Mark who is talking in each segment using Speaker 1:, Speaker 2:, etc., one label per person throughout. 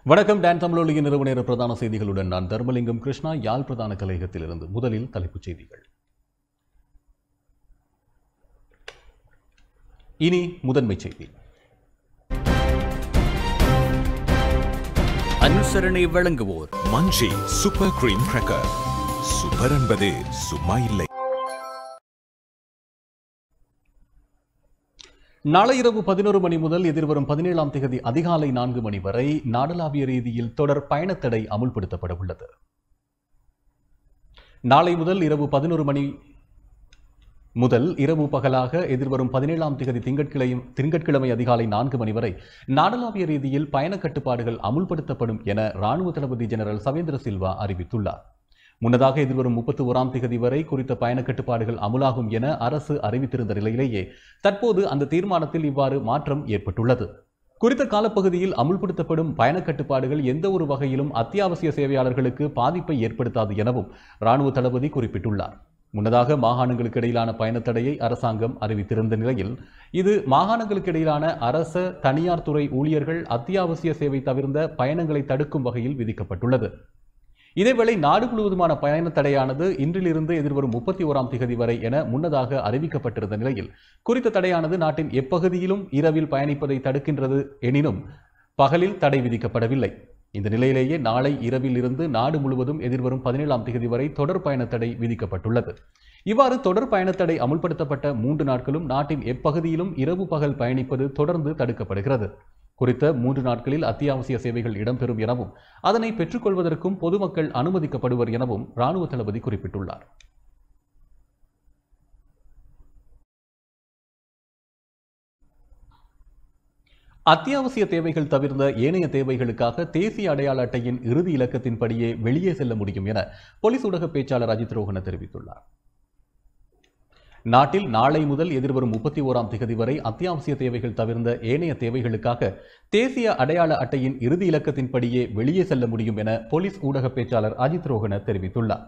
Speaker 1: வணக்கம் டான் தமிழொலியின் இரவு நேர பிரதான செய்திகளுடன் நான் தர்மலிங்கம் கிருஷ்ணா யாழ் பிரதான கலையகத்திலிருந்து முதலில் தலைப்புச் செய்திகள் இனி முதன்மைச் செய்தி
Speaker 2: அனுசரணை வழங்குவோர்
Speaker 3: Munchee super cream cracker super என்பது சும்மா இல்லை
Speaker 1: நாளை இரவு பதினோரு மணி முதல் எதிர்வரும் பதினேழாம் தேதி அதிகாலை நான்கு மணி வரை நாடளாவிய ரீதியில் தொடர் பயணத்தடை அமுல்படுத்தப்பட உள்ளது நாளை முதல் இரவு பதினோரு மணி முதல் இரவு பகலாக எதிர்வரும் பதினேழாம் தேதி திங்கட்கிழமை திங்கட்கிழமை அதிகாலை நான்கு மணி வரை நாடளாவிய ரீதியில் பயண கட்டுப்பாடுகள் அமுல்படுத்தப்படும் என ராணுவ தளபதி ஜெனரல் சவேந்திர சில்வா அறிவித்துள்ளார் முன்னதாக எதிர்வரும் முப்பத்தி ஓராம் தேதி வரை குறித்த பயண கட்டுப்பாடுகள் அமுலாகும் என அரசு அறிவித்திருந்த நிலையிலேயே தற்போது அந்த தீர்மானத்தில் இவ்வாறு மாற்றம் ஏற்பட்டுள்ளது குறித்த காலப்பகுதியில் அமுல்படுத்தப்படும் பயண கட்டுப்பாடுகள் எந்த ஒரு வகையிலும் அத்தியாவசிய சேவையாளர்களுக்கு பாதிப்பை ஏற்படுத்தாது எனவும் ராணுவ தளபதி குறிப்பிட்டுள்ளார் முன்னதாக மாகாணங்களுக்கு இடையிலான பயணத்தடையை அரசாங்கம் அறிவித்திருந்த நிலையில் இது மாகாணங்களுக்கு இடையிலான அரச தனியார் துறை ஊழியர்கள் அத்தியாவசிய சேவை தவிர்ந்த பயணங்களை தடுக்கும் வகையில் விதிக்கப்பட்டுள்ளது இதேவேளை நாடு முழுவதுமான பயண தடையானது இன்றிலிருந்து எதிர்வரும் முப்பத்தி ஓராம் திகதி வரை என முன்னதாக அறிவிக்கப்பட்டிருந்த நிலையில் குறித்த தடையானது நாட்டின் எப்பகுதியிலும் இரவில் பயணிப்பதை தடுக்கின்றது எனினும் பகலில் தடை விதிக்கப்படவில்லை இந்த நிலையிலேயே நாளை இரவில் இருந்து நாடு முழுவதும் எதிர்வரும் பதினேழாம் தேதி வரை தொடர் பயண தடை விதிக்கப்பட்டுள்ளது இவ்வாறு தொடர் பயணத்தடை அமுல்படுத்தப்பட்ட மூன்று நாட்களும் நாட்டின் எப்பகுதியிலும் இரவு பகல் பயணிப்பது தொடர்ந்து தடுக்கப்படுகிறது குறித்த மூன்று நாட்களில் அத்தியாவசிய சேவைகள் இடம்பெறும் எனவும் அதனை பெற்றுக்கொள்வதற்கும் பொதுமக்கள் அனுமதிக்கப்படுவர் எனவும் ராணுவ தளபதி குறிப்பிட்டுள்ளார் அத்தியாவசிய தேவைகள் தவிர்ந்த ஏனைய தேவைகளுக்காக தேசிய அடையாள அட்டையின் இறுதி இலக்கத்தின்படியே வெளியே செல்ல முடியும் என போலீஸ் ஊடக பேச்சாளர் அஜித் ரோஹன தெரிவித்துள்ளார் நாட்டில் நாளை முதல் எதிர்வரும் முப்பத்தி ஓராம் திகதி வரை அத்தியாவசிய தேவைகள் தவிர்ந்த ஏனைய தேவைகளுக்காக தேசிய அடையாள அட்டையின் இறுதி இலக்கத்தின்படியே வெளியே செல்ல முடியும் என போலீஸ் ஊடக பேச்சாளர் அஜித் ரோஹன தெரிவித்துள்ளார்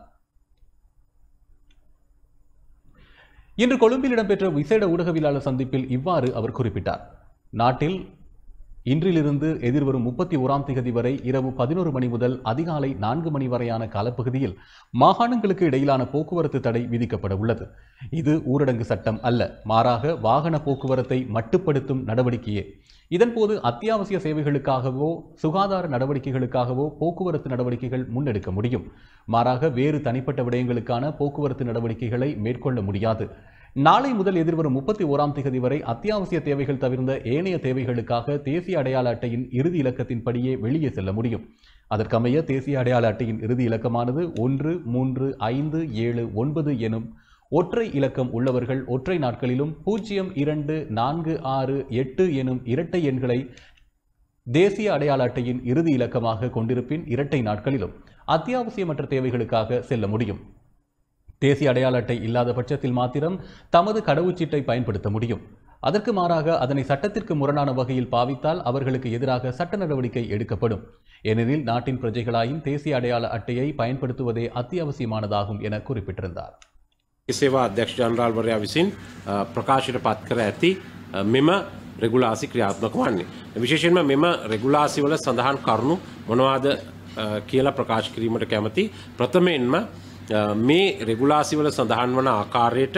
Speaker 1: இன்று கொழும்பில் இடம்பெற்ற விசேட ஊடகவியலாளர் சந்திப்பில் இவ்வாறு அவர் குறிப்பிட்டார் நாட்டில் இன்றிலிருந்து எதிர்வரும் முப்பத்தி ஓராம் திகதி வரை இரவு பதினோரு மணி முதல் அதிகாலை நான்கு மணி வரையான காலப்பகுதியில் மாகாணங்களுக்கு இடையிலான போக்குவரத்து தடை விதிக்கப்பட உள்ளது இது ஊரடங்கு சட்டம் அல்ல மாறாக வாகன போக்குவரத்தை மட்டுப்படுத்தும் நடவடிக்கையே இதன்போது அத்தியாவசிய சேவைகளுக்காகவோ சுகாதார நடவடிக்கைகளுக்காகவோ போக்குவரத்து நடவடிக்கைகள் முன்னெடுக்க முடியும் மாறாக வேறு தனிப்பட்ட விடயங்களுக்கான போக்குவரத்து நடவடிக்கைகளை மேற்கொள்ள முடியாது நாளை முதல் எதிர்வரும் முப்பத்தி ஓராம் தேதி வரை அத்தியாவசிய தேவைகள் தவிர்ந்த ஏனைய தேவைகளுக்காக தேசிய அடையாள அட்டையின் இறுதி இலக்கத்தின்படியே வெளியே செல்ல முடியும் அதற்கமைய தேசிய அடையாள அட்டையின் இறுதி இலக்கமானது ஒன்று மூன்று ஐந்து ஏழு ஒன்பது எனும் ஒற்றை இலக்கம் உள்ளவர்கள் ஒற்றை நாட்களிலும் பூஜ்ஜியம் இரண்டு நான்கு ஆறு எட்டு எனும் இரட்டை எண்களை தேசிய அடையாள அட்டையின் இறுதி இலக்கமாக கொண்டிருப்பின் இரட்டை நாட்களிலும் அத்தியாவசியமற்ற தேவைகளுக்காக செல்ல முடியும் தேசிய அடையாள அட்டை இல்லாத பட்சத்தில் மாத்திரம் தமது கடவுச்சீட்டை பயன்படுத்த முடியும் அதற்கு மாறாக அதனை சட்டத்திற்கு முரணான வகையில் பாவித்தால் அவர்களுக்கு எதிராக சட்ட நடவடிக்கை எடுக்கப்படும் ஏனெனில் நாட்டின் பிரஜைகளாயின் தேசிய அடையாள அட்டையை பயன்படுத்துவதே அத்தியாவசியமானதாகும் என குறிப்பிட்டிருந்தார்
Speaker 4: සේවා අධ්‍යක්ෂ ජනරාල්වරයා විසින් අ, ප්‍රකාශයට පත් කර ඇති අ, මෙම රෙගුලාසි ක්‍රියාත්මක වන්නේ. විශේෂෙන්ම මෙම රෙගුලාසිවල සඳහන් කරුණු මොනවාද අ, කියලා ප්‍රකාශ කිරීමට කැමති. ප්‍රථමයෙන්ම අ, මේ රෙගුලාසිවල සඳහන් වන ආකාරයට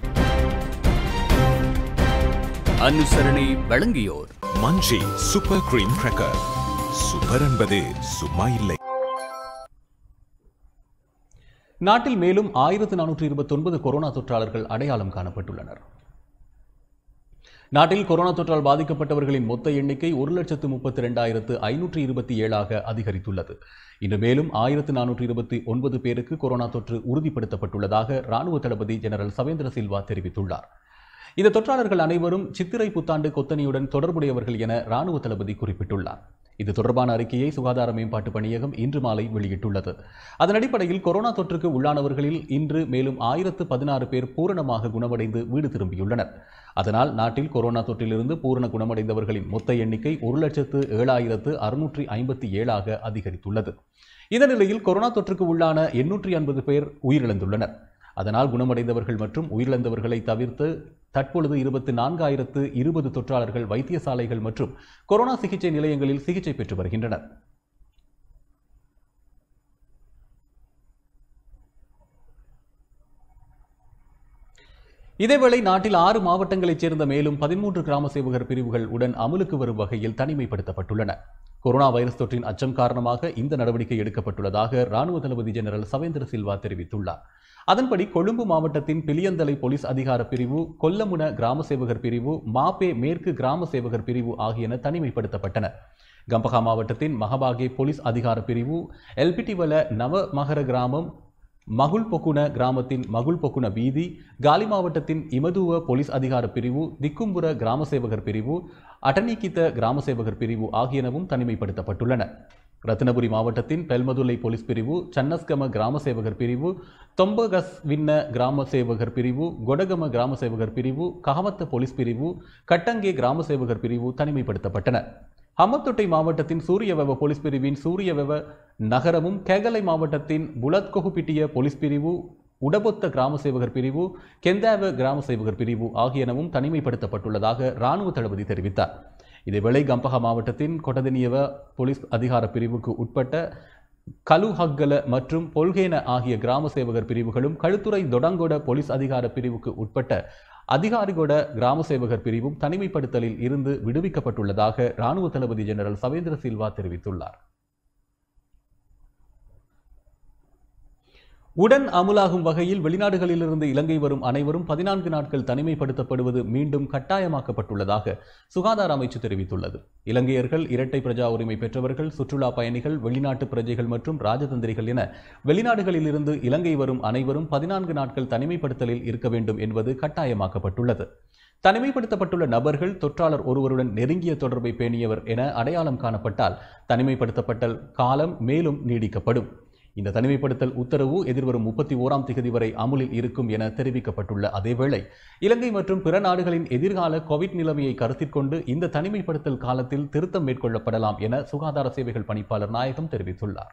Speaker 2: அனுசரணை வழங்கியோர்
Speaker 3: Munchee super cream cracker super என்பது சும்மா இல்லை
Speaker 1: நாட்டில் மேலும் ஆயிரத்து நானூற்று இருபத்தொன்பது கொரோனா தொற்றாளர்கள் அடையாளம் காணப்பட்டுள்ளனர் நாட்டில் கொரோனா தொற்றால் பாதிக்கப்பட்டவர்களின் மொத்த எண்ணிக்கை ஒரு லட்சத்து முப்பத்தி ரெண்டாயிரத்து ஐநூற்று இருபத்தி ஏழாக அதிகரித்துள்ளது இன்று மேலும் ஆயிரத்து நானூற்று இருபத்தி ஒன்பது பேருக்கு கொரோனா தொற்று உறுதிப்படுத்தப்பட்டுள்ளதாக ராணுவ தளபதி ஜெனரல் சவேந்திர சில்வா தெரிவித்துள்ளார் இந்த தொற்றாளர்கள் அனைவரும் சித்திரை புத்தாண்டு கொத்தனியுடன் தொடர்புடையவர்கள் என ராணுவ தளபதி குறிப்பிட்டுள்ளார் இது தொடர்பான அறிக்கையை சுகாதார மேம்பாட்டு பணியகம் இன்று மாலை வெளியிட்டுள்ளது அதன் அடிப்படையில் கொரோனா தொற்றுக்கு உள்ளானவர்களில் இன்று மேலும் ஆயிரத்து பதினாறு பேர் பூரணமாக குணமடைந்து வீடு திரும்பியுள்ளனர் அதனால் நாட்டில் கொரோனா தொற்றிலிருந்து பூரண குணமடைந்தவர்களின் மொத்த எண்ணிக்கை ஒரு லட்சத்து ஏழாயிரத்து அறுநூற்றி ஐம்பத்தி ஏழாக அதிகரித்துள்ளது இந்த நிலையில் கொரோனா தொற்றுக்கு உள்ளான எண்ணூற்றி ஐம்பது பேர் உயிரிழந்துள்ளனர் அதனால் குணமடைந்தவர்கள் மற்றும் உயிரிழந்தவர்களை தவிர்த்து தற்பொழுது இருபத்தி நான்காயிரத்து இருபது தொற்றாளர்கள் வைத்தியசாலைகள் மற்றும் கொரோனா சிகிச்சை நிலையங்களில் சிகிச்சை பெற்று வருகின்றனர் இதேவேளை நாட்டில் ஆறு மாவட்டங்களைச் சேர்ந்த மேலும் பதிமூன்று கிராம சேவகர் பிரிவுகள் உடன் அமலுக்கு வரும் வகையில் தனிமைப்படுத்தப்பட்டுள்ளன கொரோனா வைரஸ் தொற்றின் அச்சம் காரணமாக இந்த நடவடிக்கை எடுக்கப்பட்டுள்ளதாக ராணுவ தளபதி ஜெனரல் சவேந்திர சில்வா தெரிவித்துள்ளார் அதன்படி கொழும்பு மாவட்டத்தின் பிலியந்தலை போலீஸ் அதிகார பிரிவு கொல்லமுன கிராம சேவகர் பிரிவு மாப்பே மேற்கு கிராம சேவகர் பிரிவு ஆகியன தனிமைப்படுத்தப்பட்டன கம்பகா மாவட்டத்தின் மகபாகே போலீஸ் அதிகார பிரிவு எல்பிட்டிவல நவ மகர கிராமம் மகுல் பொக்குன கிராமத்தின் மகுல் பொக்குன வீதி காலி மாவட்டத்தின் இமதுவ போலீஸ் அதிகார பிரிவு திக்கும்புர கிராம சேவகர் பிரிவு அட்டனிக்கித்த கிராம சேவகர் பிரிவு ஆகியனவும் தனிமைப்படுத்தப்பட்டுள்ளன ரத்தினபுரி மாவட்டத்தின் பெல்மதுலை போலீஸ் பிரிவு சன்னஸ்கம கிராம சேவகர் பிரிவு தொம்பகஸ் விண்ண கிராம சேவகர் பிரிவு கொடகம கிராம சேவகர் பிரிவு கஹமத்த போலீஸ் பிரிவு கட்டங்கே கிராம சேவகர் பிரிவு தனிமைப்படுத்தப்பட்டன ஹம்மத்தொட்டை மாவட்டத்தின் சூரியவெவ போலீஸ் பிரிவின் சூரியவெவ நகரமும் கேகலை மாவட்டத்தின் புலத்கொகுப்பிட்டிய போலீஸ் பிரிவு உடபொத்த கிராம சேவகர் பிரிவு கெந்தாவ கிராம சேவகர் பிரிவு ஆகியனவும் தனிமைப்படுத்தப்பட்டுள்ளதாக இராணுவ தளபதி தெரிவித்தார் இதேவேளை கம்பஹா மாவட்டத்தின் கொட்டதனியவ போலீஸ் அதிகார பிரிவுக்கு உட்பட்ட கலுஹக்கல மற்றும் பொல்கேன ஆகிய கிராம சேவகர் பிரிவுகளும் களுத்துறை தொடங்கொட போலீஸ் அதிகார பிரிவுக்கு உட்பட்ட அதிகாரிகொட கிராம சேவகர் பிரிவும் தனிமைப்படுத்தலில் இருந்து விடுவிக்கப்பட்டுள்ளதாக இராணுவ தளபதி ஜெனரல் சவேந்திர சில்வா தெரிவித்துள்ளார் உடன் அமுலாகும் வகையில் வெளிநாடுகளிலிருந்து இலங்கை வரும் அனைவரும் பதினான்கு நாட்கள் தனிமைப்படுத்தப்படுவது மீண்டும் கட்டாயமாக்கப்பட்டுள்ளதாக சுகாதார அமைச்சு தெரிவித்துள்ளது இலங்கையர்கள் இரட்டை பிரஜா உரிமை பெற்றவர்கள் சுற்றுலா பயணிகள் வெளிநாட்டு பிரஜைகள் மற்றும் ராஜதந்திரிகள் என வெளிநாடுகளிலிருந்து இலங்கை வரும் அனைவரும் பதினான்கு நாட்கள் தனிமைப்படுத்தலில் இருக்க வேண்டும் என்பது கட்டாயமாக்கப்பட்டுள்ளது தனிமைப்படுத்தப்பட்டுள்ள நபர்கள் தொற்றாளர் ஒருவருடன் நெருங்கிய தொடர்பை பேணியவர் என அடையாளம் காணப்பட்டால் தனிமைப்படுத்தப்பட்ட காலம் மேலும் நீடிக்கப்படும் இந்த தனிமைப்படுத்தல் உத்தரவு எதிர்வரும் முப்பத்தி ஓராம் திகதி வரை அமுலில் இருக்கும் என தெரிவிக்கப்பட்டுள்ள அதேவேளை இலங்கை மற்றும் பிற நாடுகளின் எதிர்கால கோவிட் நிலைமையை கருத்தில் கொண்டு இந்த தனிமைப்படுத்தல் காலத்தில் திருத்தம் மேற்கொள்ளப்படலாம் என சுகாதார சேவைகள் பணிப்பாளர் நாயகம் தெரிவித்துள்ளார்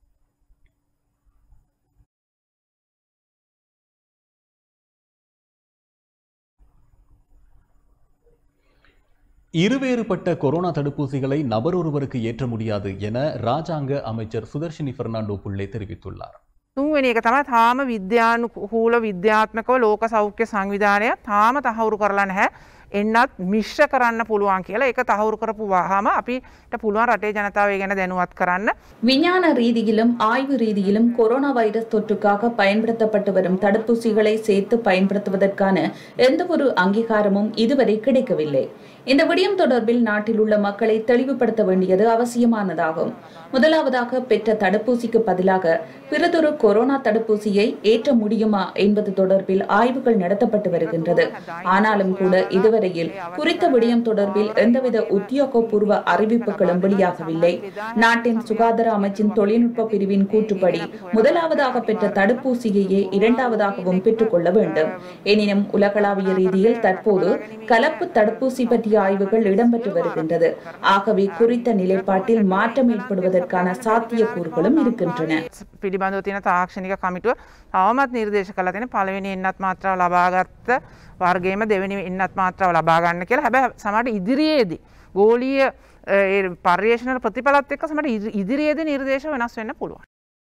Speaker 1: இருவேறுபட்ட கொரோனா தடுப்பூசிகளை நபர் ஒருவருக்கு ஏற்ற முடியாது என ராஜாங்க அமைச்சர் சுதர்ஷினி பெர்னாண்டோ புள்ளே தெரிவித்துள்ளார்
Speaker 5: තුන්වෙනි එක තමයි තාම විද්‍යානුකූල විද්‍යාත්මකව ලෝක සෞඛ්‍ය සංවිධානය තාම තහවුරු කරලා නැහැ එන්නත් මිශ්‍ර කරන්න පුළුවන් කියලා එක තහවුරු කරපු වහම අපිට පුළුවන් රටේ ජනතාව ඒ ගැන දැනුවත් කරන්න
Speaker 6: விஞ்ஞான ரீதியிலும் ஆய்வு ரீதியிலும் கொரோனா வைரஸ் தொற்றுக்காக பயன்படுத்தப்பட்டு வரும் தடுப்பூசிகளை சேர்த்து பயன்படுத்துவதற்கான எந்த ஒரு அங்கீகாரமும் இதுவரை கிடைக்கவில்லை இந்த விடயம் தொடர்பில் நாட்டில் உள்ள மக்களை தெளிவுபடுத்த வேண்டியது அவசியமானதாகும் முதலாவதாக பெற்ற தடுப்பூசிக்கு பதிலாக பிறதொரு கொரோனா தடுப்பூசியை ஏற்ற முடியுமா என்பது தொடர்பில் ஆய்வுகள் நடத்தப்பட்டு வருகின்றது ஆனாலும் கூட இதுவரையில் குறித்த விடயம் தொடர்பில் எந்தவித உத்தியோகபூர்வ அறிவிப்புகளும் வெளியாகவில்லை நாட்டின் சுகாதார அமைச்சின் தொழில்நுட்ப பிரிவின் கூற்றுப்படி முதலாவதாக பெற்ற தடுப்பூசியையே இரண்டாவதாகவும் பெற்றுக்கொள்ள வேண்டும் எனினும் உலகளாவிய ரீதியில் தற்போது கலப்பு தடுப்பூசி பற்றிய ஆய்வுகள் இடம்பெற்று வருகின்றது ஆகவே குறித்த நிலைப்பாட்டில் மாற்றம் ஏற்படுவதற்கான சாத்தியக்கூறுகளும் இருக்கின்றன
Speaker 5: පිළිබඳව තියෙන තාක්ෂණික කමිටුව තවමත් නිර්දේශ කළ තියෙන පළවෙනි එන්නත් මාත්‍රාව ලබාගත්ත වර්ගේම දෙවැනි එන්නත් මාත්‍රාව ලබාගන්න කියලා හැබැ සමට ඉදිරියේදී ගෝලිය පර්යේෂණ ප්‍රතිපලත් එක්ක සමට ඉදිරියේද නිර්දේශ වෙනස් වෙන්න පුළුවන්.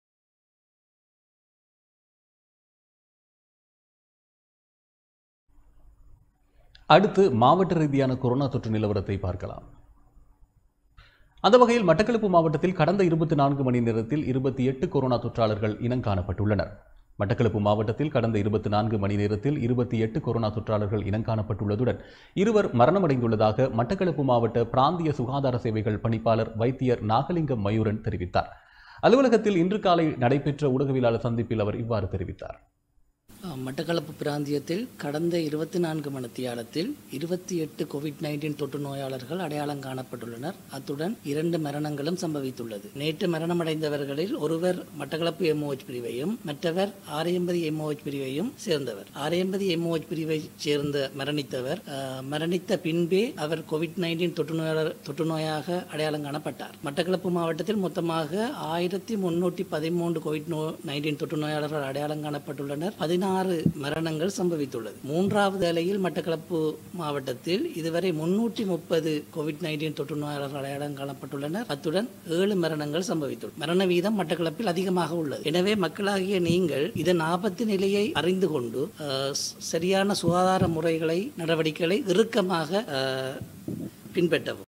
Speaker 1: அடுத்து மாவட்ட ரீதியான கொரோனா தொற்று நிலவரத்தை பார்க்கலாம் அந்த வகையில் மட்டக்களப்பு மாவட்டத்தில் கடந்த இருபத்தி நான்கு மணி நேரத்தில் இருபத்தி எட்டு கொரோனா தொற்றாளர்கள் இனம் காணப்பட்டுள்ளனர் மட்டக்களப்பு மாவட்டத்தில் கடந்த இருபத்தி நான்கு மணி நேரத்தில் இருபத்தி எட்டு கொரோனா தொற்றாளர்கள் இனங்காணப்பட்டுள்ளதுடன் இருவர் மரணமடைந்துள்ளதாக மட்டக்களப்பு மாவட்ட பிராந்திய சுகாதார சேவைகள் பணிப்பாளர் வைத்தியர் நாகலிங்கம் மயூரன் தெரிவித்தார் அலுவலகத்தில் இன்று காலை நடைபெற்ற ஊடகவியலாளர் சந்திப்பில் அவர் இவ்வாறு தெரிவித்தார்
Speaker 7: மட்டக்களப்பு பிராந்தியத்தில் கடந்த இருபத்தி நான்கு மணித்தியாலத்தில் இருபத்தி எட்டு கோவிட் நைன்டீன் தொற்று நோயாளர்கள் அடையாளம் காணப்பட்டுள்ளனர் அத்துடன் இரண்டு மரணங்களும் சம்பவித்துள்ளது நேற்று மரணமடைந்தவர்களில் ஒருவர் மட்டக்களப்பு எம்ஓஹெச் பிரிவையும் மற்றவர் ஆரையம்பதி எம்ஓஹெச் பிரிவையும் சேர்ந்தவர் ஆரையம்பதி எம்ஓஹெச் பிரிவை சேர்ந்த மரணித்தவர் அஹ், மரணித்த பின்பே அவர் கோவிட் நைன்டீன் தொற்று நோயாளர் தொற்று நோயாக அடையாளம் காணப்பட்டார் மட்டக்களப்பு மாவட்டத்தில் மொத்தமாக ஆயிரத்தி முன்னூற்றி பதிமூன்று கோவிட் நோ நைன்டீன் தொற்று நோயாளர்கள் அடையாளம் காணப்பட்டுள்ளனர் பதினாறு பதினாறு மரணங்கள் சம்பவித்துள்ளது மூன்றாவது அலையில் மட்டக்களப்பு மாவட்டத்தில் இதுவரை முன்னூற்றி முப்பது கோவிட் நைன்டீன் தொற்று நோயாளர்கள் அடையாளம் காணப்பட்டுள்ளனர் அத்துடன் ஏழு மரணங்கள் சம்பவித்துள்ளன மரண வீதம் மட்டக்களப்பில் அதிகமாக உள்ளது எனவே மக்களாகிய நீங்கள் இதன் ஆபத்து நிலையை அறிந்து கொண்டு அஹ், ஸ்- சரியான சுகாதார முறைகளை நடவடிக்கைகளை இறுக்கமாக அஹ், பின்பற்றவும்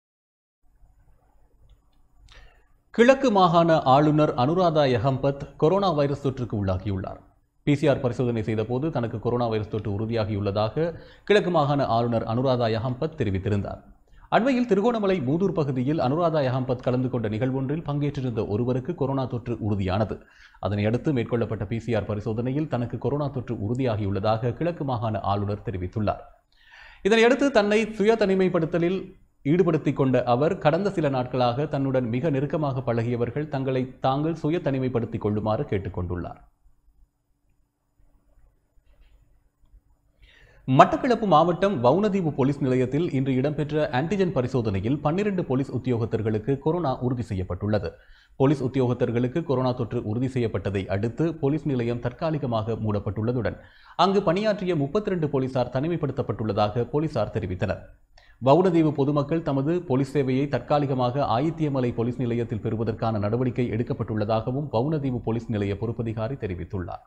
Speaker 1: கிழக்கு மாகாண ஆளுநர் அனுராதா யஹம்பத் கொரோனா வைரஸ் தொற்றுக்கு உள்ளாகியுள்ளார் பிசிஆர் பரிசோதனை செய்தபோது தனக்கு கொரோனா வைரஸ் தொற்று உறுதியாகியுள்ளதாக கிழக்கு மாகாண ஆளுநர் அனுராதா யஹம்பத் தெரிவித்திருந்தார் அண்மையில் திருகோணமலை மூதூர் பகுதியில் அனுராதா யஹம்பத் கலந்து கொண்ட நிகழ்வொன்றில் பங்கேற்றிருந்த ஒருவருக்கு கொரோனா தொற்று உறுதியானது அதனையடுத்து மேற்கொள்ளப்பட்ட பிசிஆர் பரிசோதனையில் தனக்கு கொரோனா தொற்று உறுதியாகியுள்ளதாக கிழக்கு மாகாண ஆளுநர் தெரிவித்துள்ளார் இதனையடுத்து தன்னை சுய தனிமைப்படுத்தலில் ஈடுபடுத்திக் கொண்ட அவர் கடந்த சில நாட்களாக தன்னுடன் மிக நெருக்கமாக பழகியவர்கள் தங்களை தாங்கள் சுய தனிமைப்படுத்திக் கொள்ளுமாறு கேட்டுக்கொண்டுள்ளார் மட்டக்களப்பு மாவட்டம் வவுனதீவு போலீஸ் நிலையத்தில் இன்று இடம்பெற்ற ஆன்டிஜென் பரிசோதனையில் பன்னிரண்டு போலீஸ் உத்தியோகத்தர்களுக்கு கொரோனா உறுதி செய்யப்பட்டுள்ளது போலீஸ் உத்தியோகத்தர்களுக்கு கொரோனா தொற்று உறுதி செய்யப்பட்டதை அடுத்து போலீஸ் நிலையம் தற்காலிகமாக மூடப்பட்டுள்ளதுடன் அங்கு பணியாற்றிய முப்பத்தி ரெண்டு போலீசார் தனிமைப்படுத்தப்பட்டுள்ளதாக போலீசார் தெரிவித்தனர் வவுனதீவு பொதுமக்கள் தமது போலீஸ் சேவையை தற்காலிகமாக ஆயித்தியமலை போலீஸ் நிலையத்தில் பெறுவதற்கான நடவடிக்கை எடுக்கப்பட்டுள்ளதாகவும் வவுனதீவு போலீஸ் நிலைய பொறுப்பதிகாரி தெரிவித்துள்ளார்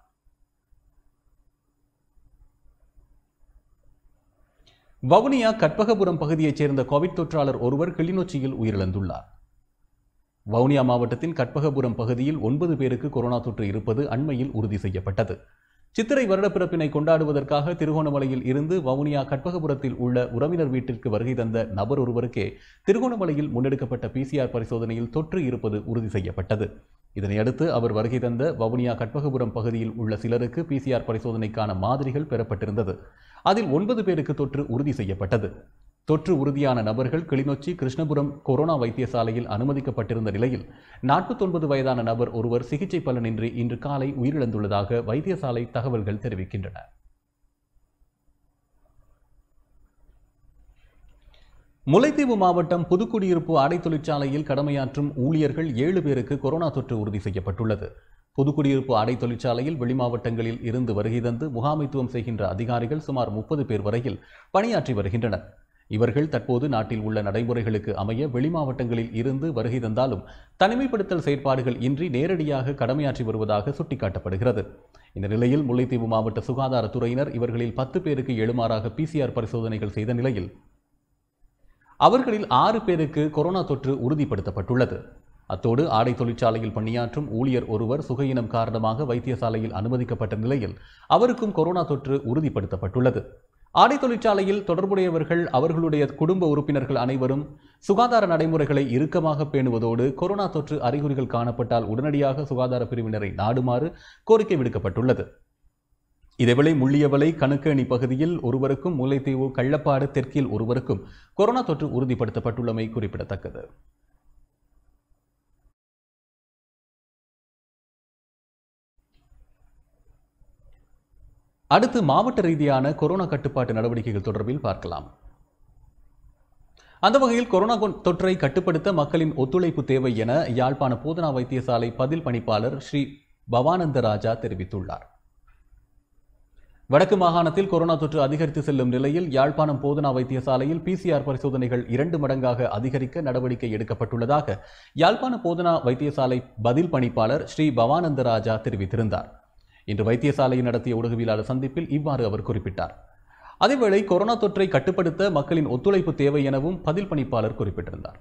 Speaker 1: வவுனியா கற்பகபுரம் பகுதியைச் சேர்ந்த கோவிட் தொற்றாளர் ஒருவர் கிளிநொச்சியில் உயிரிழந்துள்ளார் வவுனியா மாவட்டத்தின் கற்பகபுரம் பகுதியில் ஒன்பது பேருக்கு கொரோனா தொற்று இருப்பது அண்மையில் உறுதி செய்யப்பட்டது சித்திரை வருடப்பிறப்பினை கொண்டாடுவதற்காக திருகோணமலையில் இருந்து வவுனியா கற்பகபுரத்தில் உள்ள உறவினர் வீட்டிற்கு வருகை தந்த நபர் ஒருவருக்கே திருகோணமலையில் முன்னெடுக்கப்பட்ட பிசிஆர் பரிசோதனையில் தொற்று இருப்பது உறுதி செய்யப்பட்டது இதனையடுத்து அவர் வருகை தந்த வவுனியா கற்பகபுரம் பகுதியில் உள்ள சிலருக்கு பிசிஆர் பரிசோதனைக்கான மாதிரிகள் பெறப்பட்டிருந்தது அதில் ஒன்பது பேருக்கு தொற்று உறுதி செய்யப்பட்டது தொற்று உறுதியான நபர்கள் கிளிநொச்சி கிருஷ்ணபுரம் கொரோனா வைத்தியசாலையில் அனுமதிக்கப்பட்டிருந்த நிலையில் நாற்பத்தொன்பது வயதான நபர் ஒருவர் சிகிச்சை பலனின்றி இன்று காலை உயிரிழந்துள்ளதாக வைத்தியசாலை தகவல்கள் தெரிவிக்கின்றன முல்லைத்தீவு மாவட்டம் புதுக்குடியிருப்பு ஆடை தொழிற்சாலையில் கடமையாற்றும் ஊழியர்கள் ஏழு பேருக்கு கொரோனா தொற்று உறுதி செய்யப்பட்டுள்ளது புதுக்குடியிருப்பு ஆடை தொழிற்சாலையில் வெளிமாவட்டங்களில் இருந்து வருகை தந்து முகாமைத்துவம் செய்கின்ற அதிகாரிகள் சுமார் முப்பது பேர் வரையில் பணியாற்றி வருகின்றனர் இவர்கள் தற்போது நாட்டில் உள்ள நடைமுறைகளுக்கு அமைய வெளிமாவட்டங்களில் இருந்து வருகை தந்தாலும் தனிமைப்படுத்தல் செயற்பாடுகள் இன்றி நேரடியாக கடமையாற்றி வருவதாக சுட்டிக்காட்டப்படுகிறது இந்த நிலையில் முல்லைத்தீவு மாவட்ட சுகாதாரத்துறையினர் இவர்களில் பத்து பேருக்கு எழுமாறாக பிசிஆர் பரிசோதனைகள் செய்த நிலையில் அவர்களில் ஆறு பேருக்கு கொரோனா தொற்று உறுதிப்படுத்தப்பட்டுள்ளது அத்தோடு ஆடை தொழிற்சாலையில் பணியாற்றும் ஊழியர் ஒருவர் சுகையினம் காரணமாக வைத்தியசாலையில் அனுமதிக்கப்பட்ட நிலையில் அவருக்கும் கொரோனா தொற்று உறுதிப்படுத்தப்பட்டுள்ளது ஆடை தொழிற்சாலையில் தொடர்புடையவர்கள் அவர்களுடைய குடும்ப உறுப்பினர்கள் அனைவரும் சுகாதார நடைமுறைகளை இறுக்கமாக பேணுவதோடு கொரோனா தொற்று அறிகுறிகள் காணப்பட்டால் உடனடியாக சுகாதார பிரிவினரை நாடுமாறு கோரிக்கை விடுக்கப்பட்டுள்ளது இதேவேளை முள்ளியவளை கணுக்கேணி பகுதியில் ஒருவருக்கும் முல்லைத்தீவு கள்ளப்பாடு தெற்கில் ஒருவருக்கும் கொரோனா தொற்று உறுதிப்படுத்தப்பட்டுள்ளமை குறிப்பிடத்தக்கது அடுத்து மாவட்ட ரீதியான கொரோனா கட்டுப்பாட்டு நடவடிக்கைகள் தொடர்பில் பார்க்கலாம் அந்த வகையில் கொரோனா கொ- தொற்றை கட்டுப்படுத்த மக்களின் ஒத்துழைப்பு தேவை என யாழ்ப்பாண போதனா வைத்தியசாலை பதில் பணிப்பாளர் ஸ்ரீ பவானந்த ராஜா தெரிவித்துள்ளார் வடக்கு மாகாணத்தில் கொரோனா தொற்று அதிகரித்து செல்லும் நிலையில் யாழ்ப்பாணம் போதனா வைத்தியசாலையில் பிசிஆர் பரிசோதனைகள் இரண்டு மடங்காக அதிகரிக்க நடவடிக்கை எடுக்கப்பட்டுள்ளதாக யாழ்ப்பாண போதனா வைத்தியசாலை பதில் பணிப்பாளர் ஸ்ரீ பவானந்த ராஜா தெரிவித்திருந்தார் இன்று வைத்தியசாலையில் நடத்திய ஊடகவியலாளர் சந்திப்பில் இவ்வாறு அவர் குறிப்பிட்டார் அதேவேளை கொரோனா தொற்றை கட்டுப்படுத்த மக்களின் ஒத்துழைப்பு தேவை எனவும் பதில் பணிப்பாளர் குறிப்பிட்டிருந்தார்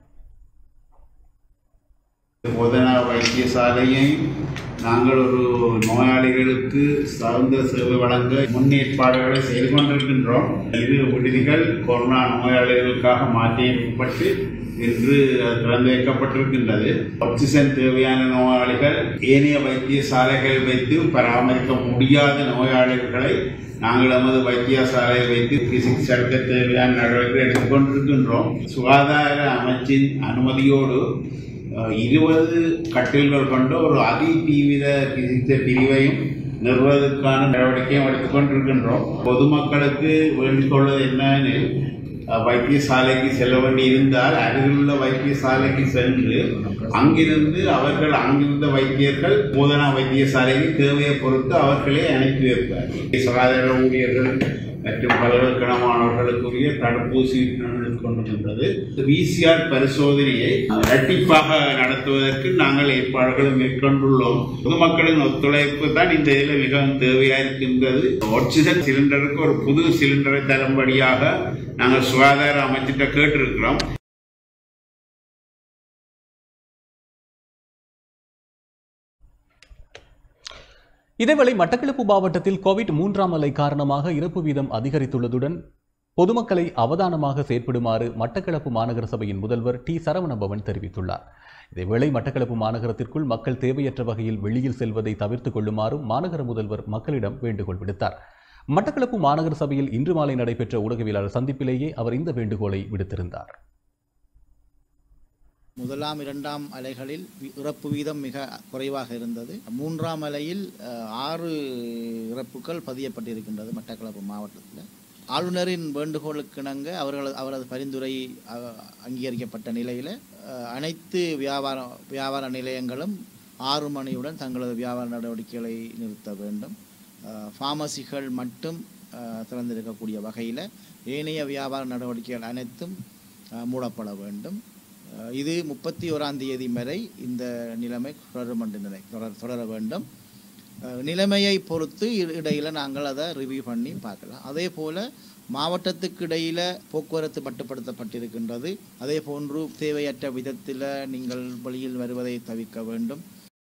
Speaker 8: போதனா வைத்தியசாலையையும் நாங்கள் ஒரு நோயாளிகளுக்கு தகுந்த சேவை வழங்க முன்னேற்பாடுகளை செய்து கொண்டிருக்கின்றோம் இரு விடுதிகள் கொரோனா நோயாளிகளுக்காக மாற்றியமைக்கப்பட்டு இன்று திறந்து வைக்கப்பட்டிருக்கின்றது ஆக்சிஜன் தேவையான நோயாளிகள் ஏனைய வைத்தியசாலைகள் வைத்து பராமரிக்க முடியாத நோயாளிகளை நாங்கள் நமது வைத்தியசாலையில் வைத்து சிகிச்சை அளிக்க தேவையான நடவடிக்கை எடுத்துக்கொண்டிருக்கின்றோம் சுகாதார அமைச்சின் அனுமதியோடு அஹ், இருபது கட்டில்கள் கொண்ட ஒரு அதி தீவிர சிகிச்சை பிரிவையும் நிறுவதற்கான நடவடிக்கையும் எடுத்துக்கொண்டிருக்கின்றோம் பொதுமக்களுக்கு வேண்டிக் கொள்வது என்னவெனில் அஹ், வைத்தியசாலைக்கு செல்ல வேண்டி இருந்தால் அருகிலுள்ள வைத்தியசாலைக்கு சென்று அங்கிருந்து அவர்கள் அங்கிருந்த வைத்தியர்கள் போதனா வைத்தியசாலைக்கு தேவையை பொறுத்து அவர்களே அனுப்பி வைப்பார் சுகாதார ஊழியர்கள் மற்றும் பல்கலைக்கழகமானவர்களுக்குரிய தடுப்பூசி கொண்டிருக்கின்றது விசிஆர் பரிசோதனையை இரட்டிப்பாக நடத்துவதற்கு நாங்கள் ஏற்பாடுகளை மேற்கொண்டுள்ளோம் பொதுமக்களின் ஒத்துழைப்பு தான் இந்த இதில் மிகவும் தேவையாக இருக்கின்றது ஆக்சிஜன் சிலிண்டருக்கு ஒரு புது சிலிண்டரை தரும்படியாக நாங்கள் சுகாதார அமைச்சிட்ட கேட்டிருக்கிறோம்
Speaker 1: இதேவேளை மட்டக்களப்பு மாவட்டத்தில் கோவிட் மூன்றாம் அலை காரணமாக இறப்பு வீதம் அதிகரித்துள்ளதுடன் பொதுமக்களை அவதானமாக செயற்படுமாறு மட்டக்களப்பு மாநகர சபையின் முதல்வர் டி சரவணபவன் தெரிவித்துள்ளார் இதேவேளை மட்டக்களப்பு மாநகரத்திற்குள் மக்கள் தேவையற்ற வகையில் வெளியில் செல்வதை தவிர்த்துக் கொள்ளுமாறும் மாநகர முதல்வர் மக்களிடம் வேண்டுகோள் விடுத்தார் மட்டக்களப்பு மாநகர சபையில் இன்று மாலை நடைபெற்ற ஊடகவியலாளர் சந்திப்பிலேயே அவர் இந்த வேண்டுகோளை விடுத்திருந்தார்
Speaker 9: முதலாம் இரண்டாம் அலைகளில் வி- இறப்பு வீதம் மிக குறைவாக இருந்தது மூன்றாம் அலையில் அஹ், ஆறு இறப்புகள் பதியப்பட்டிருக்கின்றது மட்டக்களப்பு மாவட்டத்தில் ஆளுநரின் வேண்டுகோளுக்கிணங்க அவர்கள் அவரது பரிந்துரை அஹ், அங்கீகரிக்கப்பட்ட நிலையில் அஹ், அனைத்து வியாபார வியாபார நிலையங்களும் ஆறு மணியுடன் தங்களது வியாபார நடவடிக்கைகளை நிறுத்த வேண்டும் அஹ், ஃபார்மசிகள் மட்டும் அஹ், திறந்திருக்கக்கூடிய வகையில் ஏனைய வியாபார நடவடிக்கைகள் அனைத்தும் அஹ், மூடப்பட வேண்டும் அஹ் இது முப்பத்தி ஓராம் தேதி வரை இந்த நிலைமை தொடரும் என்ற நிலை தொடர் தொடர வேண்டும் அஹ் நிலைமையை பொறுத்து இ- இடையில நாங்கள் அதை ரிவ்யூ பண்ணி பார்க்கலாம் அதே போல மாவட்டத்துக்கு இடையில போக்குவரத்து மட்டுப்படுத்தப்பட்டிருக்கின்றது அதே போன்று தேவையற்ற விதத்தில் நீங்கள் வெளியில் வருவதை தவிர்க்க வேண்டும்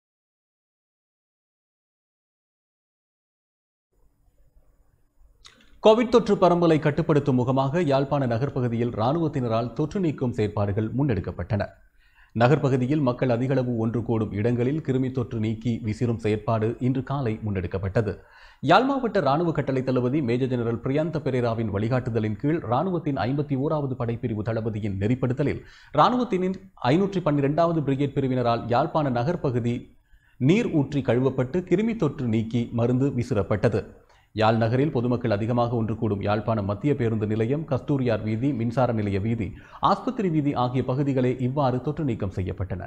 Speaker 1: கோவிட் தொற்று பரம்பலை கட்டுப்படுத்தும் முகமாக யாழ்ப்பாண நகர்ப்பகுதியில் இராணுவத்தினரால் தொற்று நீக்கும் செயற்பாடுகள் முன்னெடுக்கப்பட்டன நகர்ப்பகுதியில் மக்கள் அதிகளவு ஒன்று கூடும் இடங்களில் கிருமி தொற்று நீக்கி விசிறும் செயற்பாடு இன்று காலை முன்னெடுக்கப்பட்டது யாழ் மாவட்ட இராணுவ கட்டளை தளபதி மேஜர் ஜெனரல் பிரியாந்த பெரேராவின் வழிகாட்டுதலின் கீழ் இராணுவத்தின் ஐம்பத்தி ஓராவது படைப்பிரிவு தளபதியின் நெறிப்படுத்தலில் இராணுவத்தின் ஐநூற்றி பன்னிரெண்டாவது பிரிகேட் பிரிவினரால் யாழ்ப்பாண நகர்ப்பகுதி நீர் ஊற்றி கழுவப்பட்டு கிருமி தொற்று நீக்கி மருந்து விசிறப்பட்டது யாழ் நகரில் பொதுமக்கள் அதிகமாக ஒன்று கூடும் யாழ்ப்பாணம் மத்திய பேருந்து நிலையம் கஸ்தூரியார் வீதி மின்சார நிலைய வீதி ஆஸ்பத்திரி வீதி ஆகிய பகுதிகளே இவ்வாறு தொற்று நீக்கம் செய்யப்பட்டன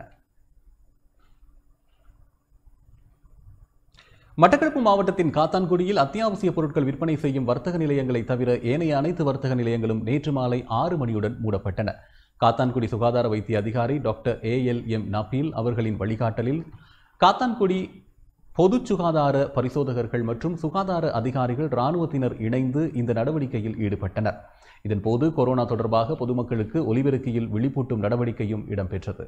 Speaker 1: மட்டக்களப்பு மாவட்டத்தின் காத்தான்குடியில் அத்தியாவசிய பொருட்கள் விற்பனை செய்யும் வர்த்தக நிலையங்களை தவிர ஏனைய அனைத்து வர்த்தக நிலையங்களும் நேற்று மாலை ஆறு மணியுடன் மூடப்பட்டன காத்தான்குடி சுகாதார வைத்திய அதிகாரி doctor A L M Nabeel அவர்களின் வழிகாட்டலில் காத்தான்குடி பொது சுகாதார பரிசோதகர்கள் மற்றும் சுகாதார அதிகாரிகள் இராணுவத்தினர் இணைந்து இந்த நடவடிக்கையில் ஈடுபட்டனர் இதன்போது கொரோனா தொடர்பாக பொதுமக்களுக்கு ஒலிபெருக்கியில் விழிப்பூட்டும் நடவடிக்கையும் இடம்பெற்றது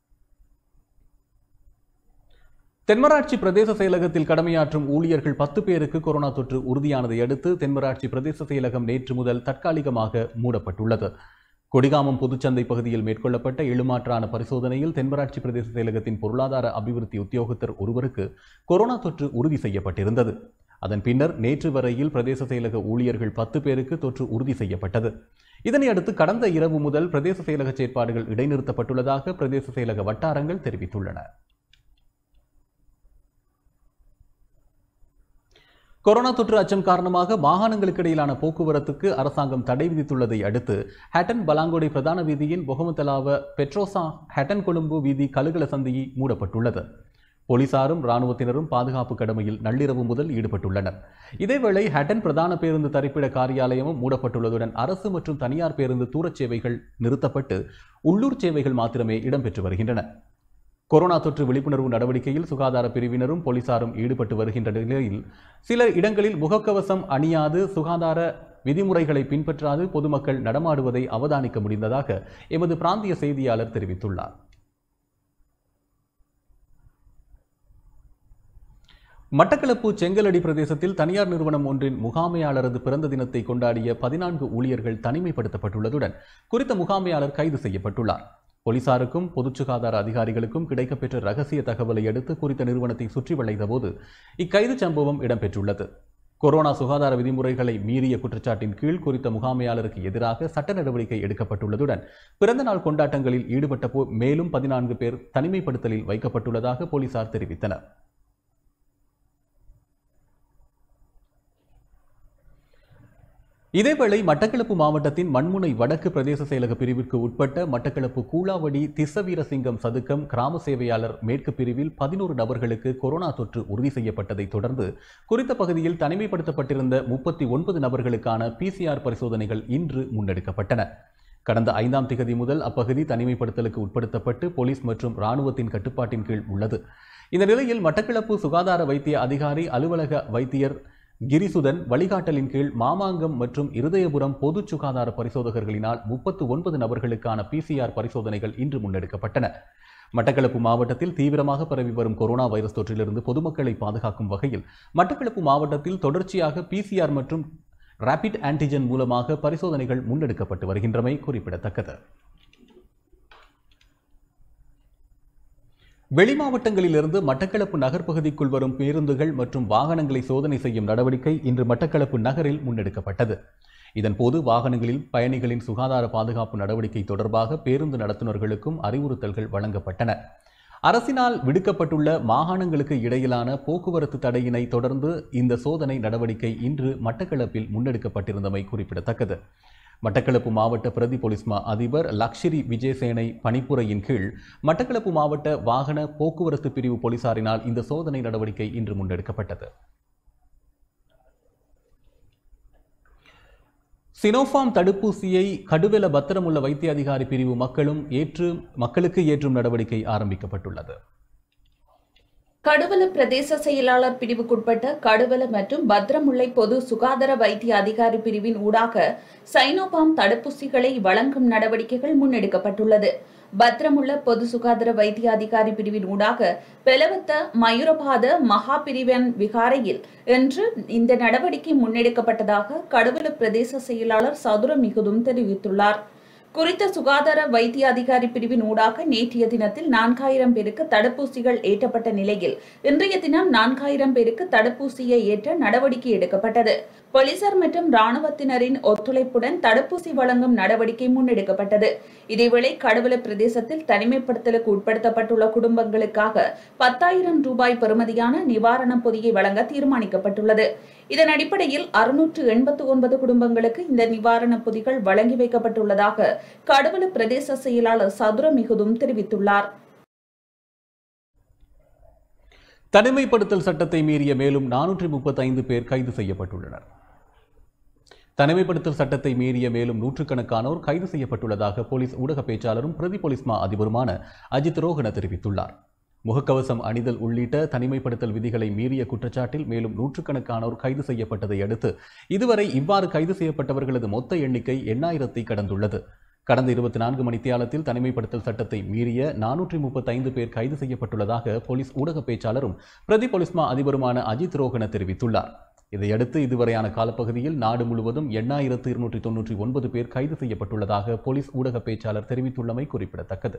Speaker 1: தென்மராட்சி பிரதேச செயலகத்தில் கடமையாற்றும் ஊழியர்கள் பத்து பேருக்கு கொரோனா தொற்று உறுதியானதை அடுத்து தென்மராட்சி பிரதேச செயலகம் நேற்று முதல் தற்காலிகமாக மூடப்பட்டுள்ளது கொடிகாமம் பொதுச்சந்தை பகுதியில் மேற்கொள்ளப்பட்ட எழுமாற்றான பரிசோதனையில் தென்மராட்சி பிரதேச செயலகத்தின் பொருளாதார அபிவிருத்தி உத்தியோகத்தர் ஒருவருக்கு கொரோனா தொற்று உறுதி செய்யப்பட்டிருந்தது அதன் பின்னர் நேற்று வரையில் பிரதேச செயலக ஊழியர்கள் பத்து பேருக்கு தொற்று உறுதி செய்யப்பட்டது இதனையடுத்து கடந்த இரவு முதல் பிரதேச செயலக செயற்பாடுகள் இடைநிறுத்தப்பட்டுள்ளதாக பிரதேச செயலக வட்டாரங்கள் தெரிவித்துள்ளன கொரோனா தொற்று அச்சம் காரணமாக மாகாணங்களுக்கு இடையிலான போக்குவரத்துக்கு அரசாங்கம் தடை விதித்துள்ளதை அடுத்து ஹேட்டன் பலாங்கொடை பிரதான வீதியின் பொகமத்தலாவ பெட்ரோசா ஹேட்டன் கொழும்பு வீதி கலுகல சந்தி மூடப்பட்டுள்ளது போலீசாரும் இராணுவத்தினரும் பாதுகாப்பு கடமையில் நள்ளிரவு முதல் ஈடுபட்டுள்ளனர் இதேவேளை ஹட்டன் பிரதான பேருந்து தரிப்பிட காரியாலயமும் மூடப்பட்டுள்ளதுடன் அரசு மற்றும் தனியார் பேருந்து தூரச் சேவைகள் நிறுத்தப்பட்டு உள்ளூர் சேவைகள் மாத்திரமே இடம்பெற்று வருகின்றன கொரோனா தொற்று விழிப்புணர்வு நடவடிக்கையில் சுகாதார பிரிவினரும் போலீசாரும் ஈடுபட்டு வருகின்ற நிலையில் சில இடங்களில் முகக்கவசம் அணியாது சுகாதார விதிமுறைகளை பின்பற்றாது பொதுமக்கள் நடமாடுவதை அவதானிக்க முடிந்ததாக எமது பிராந்திய செய்தியாளர் தெரிவித்துள்ளார் மட்டக்களப்பு செங்கலடி பிரதேசத்தில் தனியார் நிறுவனம் ஒன்றின் முகாமையாளரது பிறந்த தினத்தை கொண்டாடிய பதினான்கு ஊழியர்கள் தனிமைப்படுத்தப்பட்டுள்ளதுடன் குறித்த முகாமையாளர் கைது செய்யப்பட்டுள்ளார் போலீசாருக்கும் பொது சுகாதார அதிகாரிகளுக்கும் கிடைக்கப்பெற்ற ரகசிய தகவலை அடுத்து குறித்த நிறுவனத்தை சுற்றி வளைத்தபோது இக்கைது சம்பவம் இடம்பெற்றுள்ளது கொரோனா சுகாதார விதிமுறைகளை மீறிய குற்றச்சாட்டின் கீழ் குறித்த முகாமையாளருக்கு எதிராக சட்ட நடவடிக்கை எடுக்கப்பட்டுள்ளதுடன் பிறந்த நாள் கொண்டாட்டங்களில் ஈடுபட்ட போ மேலும் பதினான்கு பேர் தனிமைப்படுத்தலில் வைக்கப்பட்டுள்ளதாக போலீசார் தெரிவித்தனர் இதேவேளை மட்டக்களப்பு மாவட்டத்தின் மண்முனை வடக்கு பிரதேச செயலக பிரிவிற்கு உட்பட்ட மட்டக்களப்பு கூலாவடி திசவீரசிங்கம் சதுக்கம் கிராம சேவையாளர் மேற்கு பிரிவில் பதினோரு நபர்களுக்கு கொரோனா தொற்று உறுதி செய்யப்பட்டதைத் தொடர்ந்து குறித்த பகுதியில் தனிமைப்படுத்தப்பட்டிருந்த முப்பத்தி ஒன்பது நபர்களுக்கான பிசிஆர் பரிசோதனைகள் இன்று முன்னெடுக்கப்பட்டன கடந்த ஐந்தாம் திகதி முதல் அப்பகுதி தனிமைப்படுத்தலுக்கு உட்படுத்தப்பட்டு போலீஸ் மற்றும் இராணுவத்தின் கட்டுப்பாட்டின் கீழ் உள்ளது இந்த நிலையில் மட்டக்களப்பு சுகாதார வைத்திய அதிகாரி அலுவலக வைத்தியர் கிரிசுதன் வழிகாட்டலின் கீழ் மாமாங்கம் மற்றும் இருதயபுரம் பொது சுகாதார பரிசோதகர்களினால் முப்பத்து ஒன்பது நபர்களுக்கான பிசிஆர் பரிசோதனைகள் இன்று முன்னெடுக்கப்பட்டன மட்டக்களப்பு மாவட்டத்தில் தீவிரமாக பரவி வரும் கொரோனா வைரஸ் தொற்றிலிருந்து பொதுமக்களை பாதுகாக்கும் வகையில் மட்டக்களப்பு மாவட்டத்தில் தொடர்ச்சியாக பிசிஆர் மற்றும் ரேபிட் ஆன்டிஜென் மூலமாக பரிசோதனைகள் முன்னெடுக்கப்பட்டு வருகின்றமை குறிப்பிடத்தக்கது வெளிமாவட்டங்களிலிருந்து மட்டக்களப்பு நகர் பகுதிக்குள் வரும் பேருந்துகள் மற்றும் வாகனங்களை சோதனை செய்யும் நடவடிக்கை இன்று மட்டக்களப்பு நகரில் முன்னெடுக்கப்பட்டது இதன்போது வாகனங்களில் பயணிகளின் சுகாதார பாதுகாப்பு நடவடிக்கை தொடர்பாக பேருந்து நடத்துனர்களுக்கும் அறிவுறுத்தல்கள் வழங்கப்பட்டன அரசினால் விடுக்கப்பட்டுள்ள மாகாணங்களுக்கு இடையிலான போக்குவரத்து தடையினை தொடர்ந்து இந்த சோதனை நடவடிக்கை இன்று மட்டக்களப்பில் முன்னெடுக்கப்பட்டிருந்தமை குறிப்பிடத்தக்கது மட்டக்களப்பு மாவட்ட பிரதி போலீஸ்மா அதிபர் லக்ஷரி விஜயசேனை பணிப்புரையின் கீழ் மட்டக்களப்பு மாவட்ட வாகன போக்குவரத்து பிரிவு போலீசாரினால் இந்த சோதனை நடவடிக்கை இன்று முன்னெடுக்கப்பட்டது சினோஃபார்ம் தடுப்பூசியை கடுவெல பத்திரமுள்ள வைத்திய அதிகாரி பிரிவு மக்களும் ஏற்று மக்களுக்கு ஏற்றும் நடவடிக்கை ஆரம்பிக்கப்பட்டுள்ளது
Speaker 6: கடுவல பிரதேச செயலாளர் பிரிவுக்குட்பட்ட கடுவல மற்றும் பத்ரமுல்லை பொது சுகாதார வைத்திய அதிகாரி பிரிவின் ஊடாக சைனோபாம் தடுப்பூசிகளை வழங்கும் நடவடிக்கைகள் முன்னெடுக்கப்பட்டுள்ளது பத்ரமுள்ள பொது சுகாதார வைத்திய அதிகாரி பிரிவின் ஊடாக பெலவத்த மயூரபாத மகா பிரிவன் விகாரையில் இன்று இந்த நடவடிக்கை முன்னெடுக்கப்பட்டதாக கடுவல பிரதேச செயலாளர் சதுர மிகுதும் தெரிவித்துள்ளார் குறித்த சுகாதார வைத்திய அதிகாரி பிரிவின் ஊடாக நேற்றைய தினத்தில் நான்காயிரம் பேருக்கு தடுப்பூசிகள் ஏற்றப்பட்ட நிலையில் இன்றைய தினம் நான்காயிரம் பேருக்கு தடுப்பூசியை ஏற்ற நடவடிக்கை எடுக்கப்பட்டது போலீசார் மற்றும் ராணுவத்தினரின் ஒத்துழைப்புடன் தடுப்பூசி வழங்கும் நடவடிக்கை முன்னெடுக்கப்பட்டது இதேவேளை கடவுள பிரதேசத்தில் தனிமைப்படுத்தலுக்கு உட்படுத்தப்பட்டுள்ள குடும்பங்களுக்காக பத்தாயிரம் ரூபாய் பெறுமதியான நிவாரணப் பொதியை வழங்க தீர்மானிக்கப்பட்டுள்ளது இதன் அடிப்படையில் அறுநூற்று எண்பத்து ஒன்பது குடும்பங்களுக்கு இந்த நிவாரணப் பொதிகள் வழங்கி வைக்கப்பட்டுள்ளதாக கடவுள பிரதேச செயலாளர் சதுர மிகுதும் தெரிவித்துள்ளார்
Speaker 1: தனிமைப்படுத்தல் சட்டத்தை மீறிய மேலும் நானூற்றி முப்பத்தைந்து பேர் கைது செய்யப்பட்டுள்ளனர் தனிமைப்படுத்தல் சட்டத்தை மீறிய மேலும் நூற்றுக்கணக்கானோர் கைது செய்யப்பட்டுள்ளதாக போலீஸ் ஊடக பேச்சாளரும் பிரதி போலீஸ் மா அதிபருமான அஜித் ரோஹன தெரிவித்துள்ளார் முகக்கவசம் அணிதல் உள்ளிட்ட தனிமைப்படுத்தல் விதிகளை மீறிய குற்றச்சாட்டில் மேலும் நூற்றுக்கணக்கானோர் கைது செய்யப்பட்டதை அடுத்து இதுவரை இவ்வாறு கைது செய்யப்பட்டவர்களது மொத்த எண்ணிக்கை எண்ணாயிரத்தை கடந்துள்ளது கடந்த இருபத்தி நான்கு மணித்தியாலத்தில் தனிமைப்படுத்தல் சட்டத்தை மீறிய நானூற்றி முப்பத்தைந்து பேர் கைது செய்யப்பட்டுள்ளதாக போலீஸ் ஊடக பேச்சாளரும் பிரதி போலீஸ்மா அதிபருமான அஜித் ரோஹன தெரிவித்துள்ளார் இதையடுத்து இதுவரையான காலப்பகுதியில் நாடு முழுவதும் எண்ணாயிரத்து இருநூற்றி தொன்னூற்றி ஒன்பது பேர் கைது செய்யப்பட்டுள்ளதாக போலீஸ் ஊடக பேச்சாளர் தெரிவித்துள்ளமை குறிப்பிடத்தக்கது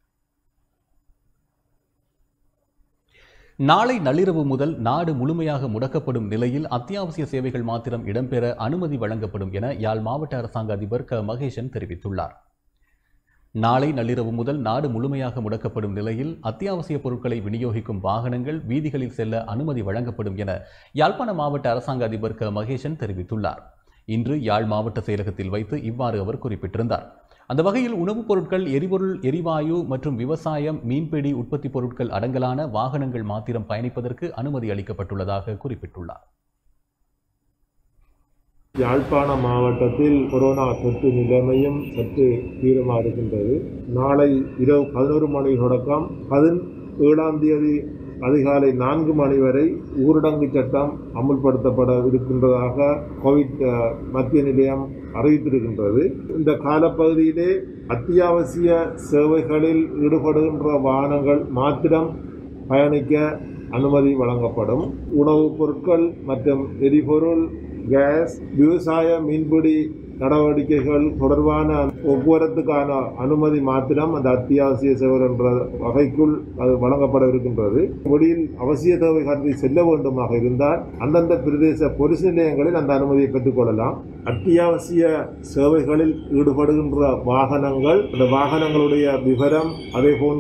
Speaker 1: நாளை நள்ளிரவு முதல் நாடு முழுமையாக முடக்கப்படும் நிலையில் அத்தியாவசிய சேவைகள் மாத்திரம் இடம்பெற அனுமதி வழங்கப்படும் என யாழ் மாவட்ட அரசாங்க அதிபர் க மகேசன் தெரிவித்துள்ளார் நாளை நள்ளிரவு முதல் நாடு முழுமையாக முடக்கப்படும் நிலையில் அத்தியாவசிய பொருட்களை விநியோகிக்கும் வாகனங்கள் வீதிகளில் செல்ல அனுமதி வழங்கப்படும் என யாழ்ப்பாண மாவட்ட அரசாங்க அதிபர் க மகேசன் தெரிவித்துள்ளார் இன்று யாழ் மாவட்ட செயலகத்தில் வைத்து இவ்வாறு அவர் குறிப்பிட்டிருந்தார் அந்த வகையில் உணவுப் பொருட்கள் எரிபொருள் எரிவாயு மற்றும் விவசாயம் மீன்பிடி உற்பத்தி பொருட்கள் அடங்கலான வாகனங்கள் மாத்திரம் பயணிப்பதற்கு அனுமதி அளிக்கப்பட்டுள்ளதாக குறிப்பிட்டுள்ளார்
Speaker 10: யாழ்ப்பாண மாவட்டத்தில் கொரோனா தொற்று நிலைமையும் சற்று தீவிரமாக இருக்கின்றது நாளை இரவு பதினோரு மணி தொடக்கம் பதினேழாம் தேதி அதிகாலை நான்கு மணி வரை ஊரடங்கு சட்டம் அமுல்படுத்தப்பட இருக்கின்றதாக கோவிட் அஹ், மத்திய நிலையம் அறிவித்திருக்கின்றது இந்த காலப்பகுதியிலே அத்தியாவசிய சேவைகளில் ஈடுபடுகின்ற வாகனங்கள் மாத்திரம் பயணிக்க அனுமதி வழங்கப்படும் உணவுப் பொருட்கள் மற்றும் எரிபொருள் கேஸ் விவசாய மீன்பிடி நடவடிக்கைகள் தொடர்பான போக்குவரத்துக்கான அனுமதி மாத்திரம் அந்த அத்தியாவசிய சேவை என்ற வகைக்குள் அது வழங்கப்பட இருக்கின்றது வெளியில் அவசிய தேவை கருதி செல்ல வேண்டுமாக இருந்தால் அந்தந்த பிரதேச பொலிஸ் நிலையங்களில் அந்த அனுமதியை பெற்றுக்கொள்ளலாம் அத்தியாவசிய சேவைகளில் ஈடுபடுகின்ற வாகனங்கள் அந்த வாகனங்களுடைய விவரம் அதே போன்று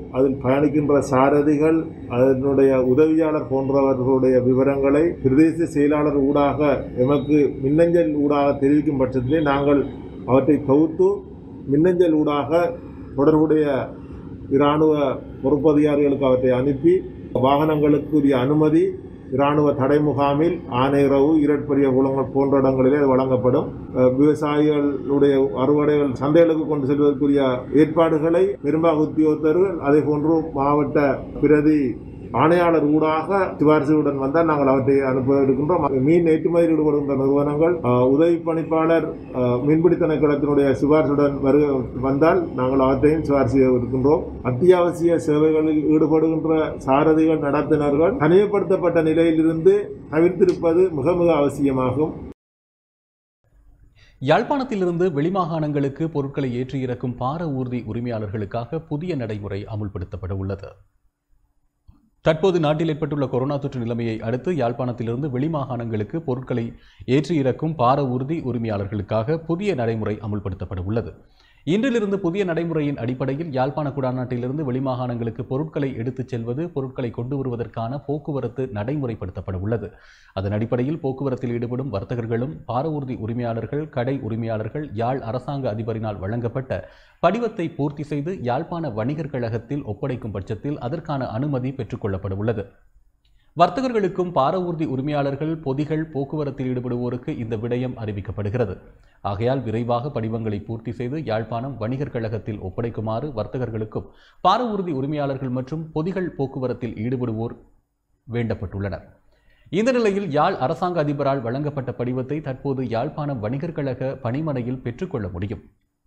Speaker 10: அதில் பயணிக்கின்ற சாரதிகள் அதனுடைய உதவியாளர் போன்றவர்களுடைய விவரங்களை பிரதேச செயலாளர் ஊடாக எமக்கு மின்னஞ்சல் ஊடாக தெரிவிக்கும் பட்சத்திலே நாங்கள் அவற்றை தொகுத்து மின்னஞ்சல் ஊடாக தொடர்புடைய இராணுவ பொறுப்பதிகாரிகளுக்கு அவற்றை அனுப்பி வாகனங்களுக்குரிய அனுமதி இராணுவ தடை முகாமில் ஆனைரவு இரட்பரிய குளங்கள் போன்ற இடங்களிலே அது வழங்கப்படும் அஹ் விவசாயிகளுடைய அறுவடைகள் சந்தைகளுக்கு கொண்டு செல்வதற்குரிய ஏற்பாடுகளை பெரும்பாக உத்தியோகத்தர்கள் அதே போன்று மாவட்ட பிரதி ஆணையாளர் ஊடாக சிபாரிசுடன் வந்தால் நாங்கள் அவற்றை அனுப்ப இருக்கின்றோம் மீன் ஏற்றுமதியில் ஈடுபடுகின்ற நிறுவனங்கள் அஹ், உதவி பணிப்பாளர் அஹ், மீன்பிடி திணைக்களத்தினுடைய சிபாரிசுடன் வரு வந்தால் நாங்கள் அவற்றையும் சிபாரிசு செய்ய இருக்கின்றோம் அத்தியாவசிய சேவைகளில் ஈடுபடுகின்ற சாரதிகள் நடத்துனர்கள் தனிமைப்படுத்தப்பட்ட நிலையிலிருந்து தவிர்த்திருப்பது மிக மிக அவசியமாகும்
Speaker 1: யாழ்ப்பாணத்திலிருந்து வெளிமாகாணங்களுக்கு பொருட்களை ஏற்றி இறக்கும் பார ஊர்தி உரிமையாளர்களுக்காக புதிய நடைமுறை அமுல்படுத்தப்பட உள்ளது தற்போது நாட்டில் ஏற்பட்டுள்ள கொரோனா தொற்று நிலைமையை அடுத்து யாழ்ப்பாணத்திலிருந்து வெளிமாகாணங்களுக்கு பொருட்களை ஏற்றி இறக்கும் பார ஊர்தி உரிமையாளர்களுக்காக புதிய நடைமுறை அமுல்படுத்தப்பட உள்ளது இன்றிலிருந்து புதிய நடைமுறையின் அடிப்படையில் யாழ்ப்பாண குடாநாட்டிலிருந்து வெளிமாகாணங்களுக்கு பொருட்களை எடுத்துச் செல்வது பொருட்களை கொண்டு வருவதற்கான போக்குவரத்து நடைமுறைப்படுத்தப்பட உள்ளது அதன் அடிப்படையில் போக்குவரத்தில் ஈடுபடும் வர்த்தகர்களும் பார ஊர்தி உரிமையாளர்கள் கடை உரிமையாளர்கள் யாழ் அரசாங்க அதிபரினால் வழங்கப்பட்ட படிவத்தை பூர்த்தி செய்து யாழ்ப்பாண வணிகர் கழகத்தில் ஒப்படைக்கும் பட்சத்தில் அதற்கான அனுமதி பெற்றுக்கொள்ளப்பட உள்ளது வர்த்தகர்களுக்கும் பார ஊர்தி உரிமையாளர்கள் பொதிகள் போக்குவரத்தில் ஈடுபடுவோருக்கு இந்த விடயம் அறிவிக்கப்படுகிறது ஆகையால் விரைவாக படிவங்களை பூர்த்தி செய்து யாழ்ப்பாணம் வணிகர் கழகத்தில் ஒப்படைக்குமாறு வர்த்தகர்களுக்கும் பார ஊர்தி உரிமையாளர்கள் மற்றும் பொதிகள் போக்குவரத்தில் ஈடுபடுவோர் வேண்டப்பட்டுள்ளனர் இந்த நிலையில் யாழ் அரசாங்க அதிபரால் வழங்கப்பட்ட படிவத்தை தற்போது யாழ்ப்பாணம் வணிகர் கழக பணிமனையில் பெற்றுக்கொள்ள முடியும்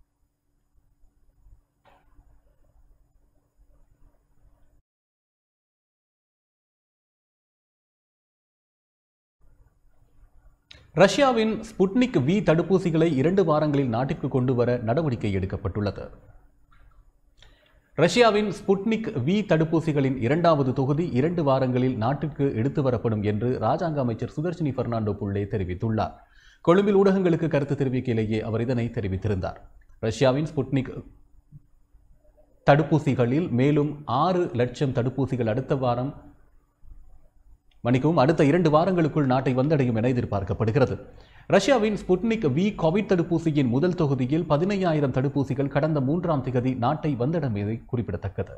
Speaker 1: ரஷ்யாவின் ஸ்புட்னிக் வி தடுப்பூசிகளை இரண்டு வாரங்களில் நாட்டிற்கு கொண்டு வர நடவடிக்கை எடுக்கப்பட்டுள்ளது ரஷ்யாவின் ஸ்புட்னிக் வி தடுப்பூசிகளின் இரண்டாவது தொகுதி இரண்டு வாரங்களில் நாட்டிற்கு எடுத்து வரப்படும் என்று ராஜாங்க அமைச்சர் சுதர்ஷினி பெர்னாண்டோ புள்ளே தெரிவித்துள்ளார் கொழும்பில் ஊடகங்களுக்கு கருத்து தெரிவிக்கையிலேயே அவர் இதனை தெரிவித்திருந்தார் ரஷ்யாவின் ஸ்புட்னிக் தடுப்பூசிகளில் மேலும் ஆறு லட்சம் தடுப்பூசிகள் அடுத்த வாரம் மன்னிக்கவும் அடுத்த இரண்டு வாரங்களுக்குள் நாட்டை வந்தடையும் என எதிர்பார்க்கப்படுகிறது ரஷ்யாவின் ஸ்புட்னிக் வி கோவிட் தடுப்பூசியின் முதல் தொகுதியில் பதினையாயிரம் தடுப்பூசிகள் கடந்த மூன்றாம் திகதி நாட்டை வந்தடைந்தது குறிப்பிடத்தக்கது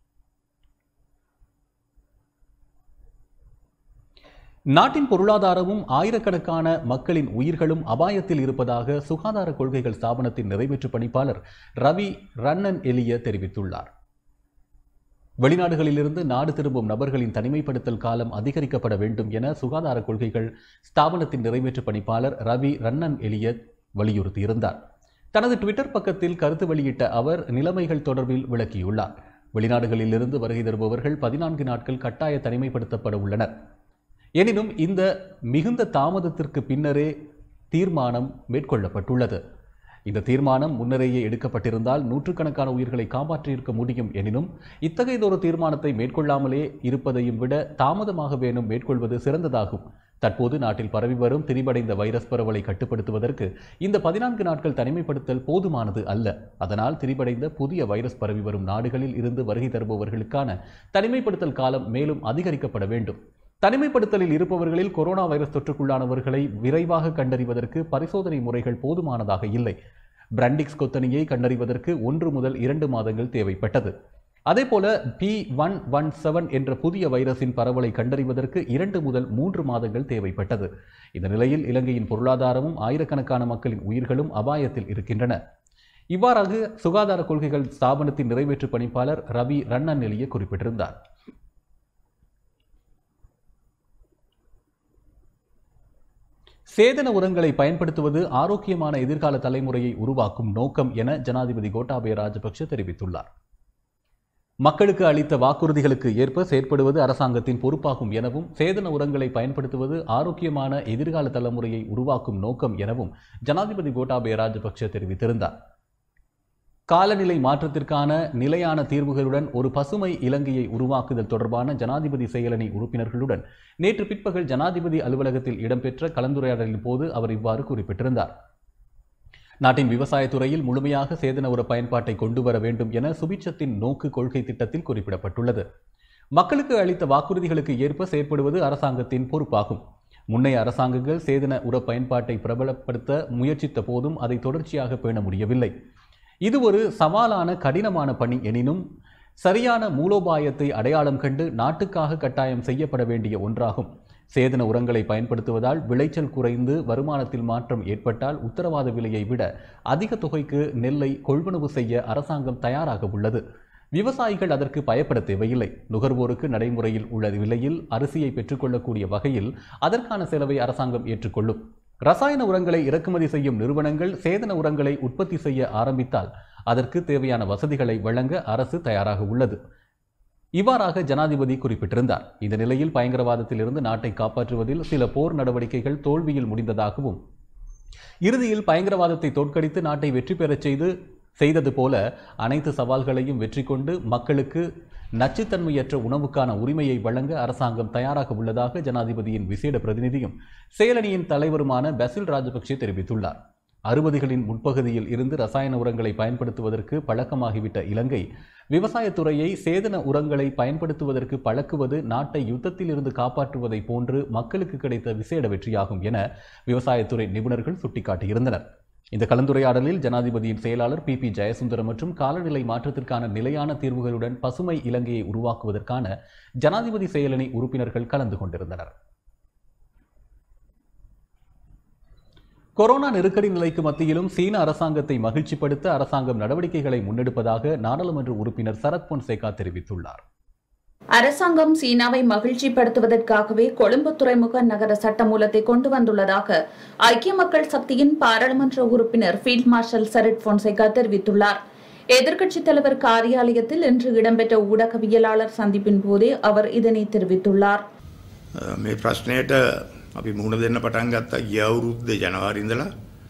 Speaker 1: நாட்டின் பொருளாதாரமும் ஆயிரக்கணக்கான மக்களின் உயிர்களும் அபாயத்தில் இருப்பதாக சுகாதார கொள்கைகள் ஸ்தாபனத்தின் நிறைவேற்று பணிப்பாளர் ரவி ரன்னன் எலிய தெரிவித்துள்ளார் வெளிநாடுகளிலிருந்து நாடு திரும்பும் நபர்களின் தனிமைப்படுத்தல் காலம் அதிகரிக்கப்பட வேண்டும் என சுகாதார கொள்கைகள் ஸ்தாபனத்தின் நிறைவேற்று பணிப்பாளர் ரவி ரன்னன் எலிய வலியுறுத்தியிருந்தார் தனது ட்விட்டர் பக்கத்தில் கருத்து வெளியிட்ட அவர் நிலைமைகள் தொடர்பில் விளக்கியுள்ளார் வெளிநாடுகளிலிருந்து வருகை தருபவர்கள் பதினான்கு நாட்கள் கட்டாய தனிமைப்படுத்தப்பட உள்ளனர் எனினும் இந்த மிகுந்த தாமதத்திற்கு பின்னரே தீர்மானம் மேற்கொள்ளப்பட்டுள்ளது இந்த தீர்மானம் முன்னரேயே எடுக்கப்பட்டிருந்தால் நூற்றுக்கணக்கான உயிர்களை காப்பாற்றியிருக்க முடியும் எனினும் இத்தகையதொரு தீர்மானத்தை மேற்கொள்ளாமலே இருப்பதையும் விட தாமதமாக வேணும் மேற்கொள்வது சிறந்ததாகும் தற்போது நாட்டில் பரவி வரும் திரிபடைந்த வைரஸ் பரவலை கட்டுப்படுத்துவதற்கு இந்த பதினான்கு நாட்கள் தனிமைப்படுத்தல் போதுமானது அல்ல அதனால் திரிபடைந்த புதிய வைரஸ் பரவி வரும் நாடுகளில் இருந்து வருகை தருபவர்களுக்கான தனிமைப்படுத்தல் காலம் மேலும் அதிகரிக்கப்பட வேண்டும் தனிமைப்படுத்தலில் இருப்பவர்களில் கொரோனா வைரஸ் தொற்றுக்குள்ளானவர்களை விரைவாக கண்டறிவதற்கு பரிசோதனை முறைகள் போதுமானதாக இல்லை பிரண்டிக்ஸ் கொத்தனியை கண்டறிவதற்கு ஒன்று முதல் இரண்டு மாதங்கள் தேவைப்பட்டது அதேபோல பி ஒன் ஒன் செவன் என்ற புதிய வைரஸின் பரவலை கண்டறிவதற்கு இரண்டு முதல் மூன்று மாதங்கள் தேவைப்பட்டது இந்த நிலையில் இலங்கையின் பொருளாதாரமும் ஆயிரக்கணக்கான மக்களின் உயிர்களும் அபாயத்தில் இருக்கின்றன இவ்வாறாக சுகாதார கொள்கைகள் ஸ்தாபனத்தின் நிறைவேற்று பணிப்பாளர் ரவி ரன்னன் எலிய குறிப்பிட்டிருந்தார் சேதன உரங்களை பயன்படுத்துவது ஆரோக்கியமான எதிர்கால தலைமுறையை உருவாக்கும் நோக்கம் என ஜனாதிபதி கோட்டாபய ராஜபக்ஷ தெரிவித்துள்ளார் மக்களுக்கு அளித்த வாக்குறுதிகளுக்கு ஏற்ப செயற்படுவது அரசாங்கத்தின் பொறுப்பாகும் எனவும் சேதன உரங்களை பயன்படுத்துவது ஆரோக்கியமான எதிர்கால தலைமுறையை உருவாக்கும் நோக்கம் எனவும் ஜனாதிபதி கோட்டாபய ராஜபக்ஷ தெரிவித்திருந்தார் காலநிலை மாற்றத்திற்கான நிலையான தீர்வுகளுடன் ஒரு பசுமை இலங்கையை உருவாக்குதல் தொடர்பான ஜனாதிபதி செயலணி உறுப்பினர்களுடன் நேற்று பிற்பகல் ஜனாதிபதி அலுவலகத்தில் இடம்பெற்ற கலந்துரையாடலின் போது அவர் இவ்வாறு குறிப்பிட்டிருந்தார் நாட்டின் விவசாயத்துறையில் முழுமையாக சேதன உர பயன்பாட்டை கொண்டு வர வேண்டும் என சுபிட்சத்தின் நோக்கு கொள்கை திட்டத்தில் குறிப்பிடப்பட்டுள்ளது மக்களுக்கு அளித்த வாக்குறுதிகளுக்கு ஏற்ப செயற்படுவது அரசாங்கத்தின் பொறுப்பாகும் முன்னைய அரசாங்கங்கள் சேதன உர பயன்பாட்டை பிரபலப்படுத்த முயற்சித்த போதும் அதை தொடர்ச்சியாக பேண முடியவில்லை இது ஒரு சவாலான கடினமான பணி எனினும் சரியான மூலோபாயத்தை அடையாளம் கண்டு நாட்டுக்காக கட்டாயம் செய்யப்பட வேண்டிய ஒன்றாகும் சேதன உரங்களை பயன்படுத்துவதால் விளைச்சல் குறைந்து வருமானத்தில் மாற்றம் ஏற்பட்டால் உத்தரவாத விலையை விட அதிக தொகைக்கு நெல்லை கொள்வனவு செய்ய அரசாங்கம் தயாராக உள்ளது விவசாயிகள் அதற்கு பயப்பட தேவையில்லை நுகர்வோருக்கு நடைமுறையில் உள்ள விலையில் அரிசியை பெற்றுக்கொள்ளக்கூடிய வகையில் அதற்கான செலவை அரசாங்கம் ஏற்றுக்கொள்ளும் ரசாயன உரங்களை இறக்குமதி செய்யும் நிறுவனங்கள் சேதன உரங்களை உற்பத்தி செய்ய ஆரம்பித்தால் அதற்கு தேவையான வசதிகளை வழங்க அரசு தயாராக உள்ளது இவ்வாறாக ஜனாதிபதி குறிப்பிட்டிருந்தார் இந்த நிலையில் பயங்கரவாதத்திலிருந்து நாட்டை காப்பாற்றுவதில் சில போர் நடவடிக்கைகள் தோல்வியில் முடிந்ததாகவும் இறுதியில் பயங்கரவாதத்தை தோற்கடித்து நாட்டை வெற்றி பெறச் செய்து செய்தது போல அனைத்து சவால்களையும் வெற்றி கொண்டு மக்களுக்கு நச்சுத்தன்மையற்ற உணவுக்கான உரிமையை வழங்க அரசாங்கம் தயாராக உள்ளதாக ஜனாதிபதியின் விசேட பிரதிநிதியும் செயலணியின் தலைவருமான பசில் ராஜபக்சே தெரிவித்துள்ளார் அறுபதுகளின் முற்பகுதியில் இருந்து ரசாயன உரங்களை பயன்படுத்துவதற்கு பழக்கமாகிவிட்ட இலங்கை விவசாயத்துறையை சேதன உரங்களை பயன்படுத்துவதற்கு பழக்குவது நாட்டை யுத்தத்தில் இருந்து காப்பாற்றுவதை போன்று மக்களுக்கு கிடைத்த விசேட வெற்றியாகும் என விவசாயத்துறை நிபுணர்கள் சுட்டிக்காட்டியிருந்தனர் இந்த கலந்துரையாடலில் ஜனாதிபதியின் செயலாளர் பி பி ஜெயசுந்தரம் மற்றும் காலநிலை மாற்றத்திற்கான நிலையான தீர்வுகளுடன் பசுமை இலங்கையை உருவாக்குவதற்கான ஜனாதிபதி செயலணி உறுப்பினர்கள் கலந்து கொண்டிருந்தனர் கொரோனா நெருக்கடி நிலைக்கு மத்தியிலும் சீன அரசாங்கத்தை மகிழ்ச்சிப்படுத்த அரசாங்கம் நடவடிக்கைகளை முன்னெடுப்பதாக நாடாளுமன்ற உறுப்பினர் சரத் பொன்சேகா தெரிவித்துள்ளார்
Speaker 6: அரசாங்கம் சீனாவை மகிழ்ச்சிப்படுத்துவதற்காகவே கொழும்பு துறைமுக நகர சட்டமூலத்தை கொண்டு வந்துள்ளதாக ஐக்கிய மக்கள் சக்தியின் பாராளுமன்ற உறுப்பினர் ஃபீல்ட் மார்ஷல் சரத் பொன்சேகா தெரிவித்துள்ளார் எதிர்க்கட்சித் தலைவர் காரியாலயத்தில் இன்று இடம்பெற்ற ஊடகவியலாளர் சந்திப்பின் போதே அவர் இதனை தெரிவித்துள்ளார்
Speaker 11: මේ ප්‍රශ්නයට අපි මුහුණ දෙන්න පටන් ගත්තා ගිය අවුරුද්ද ජනවාරි ඉඳලා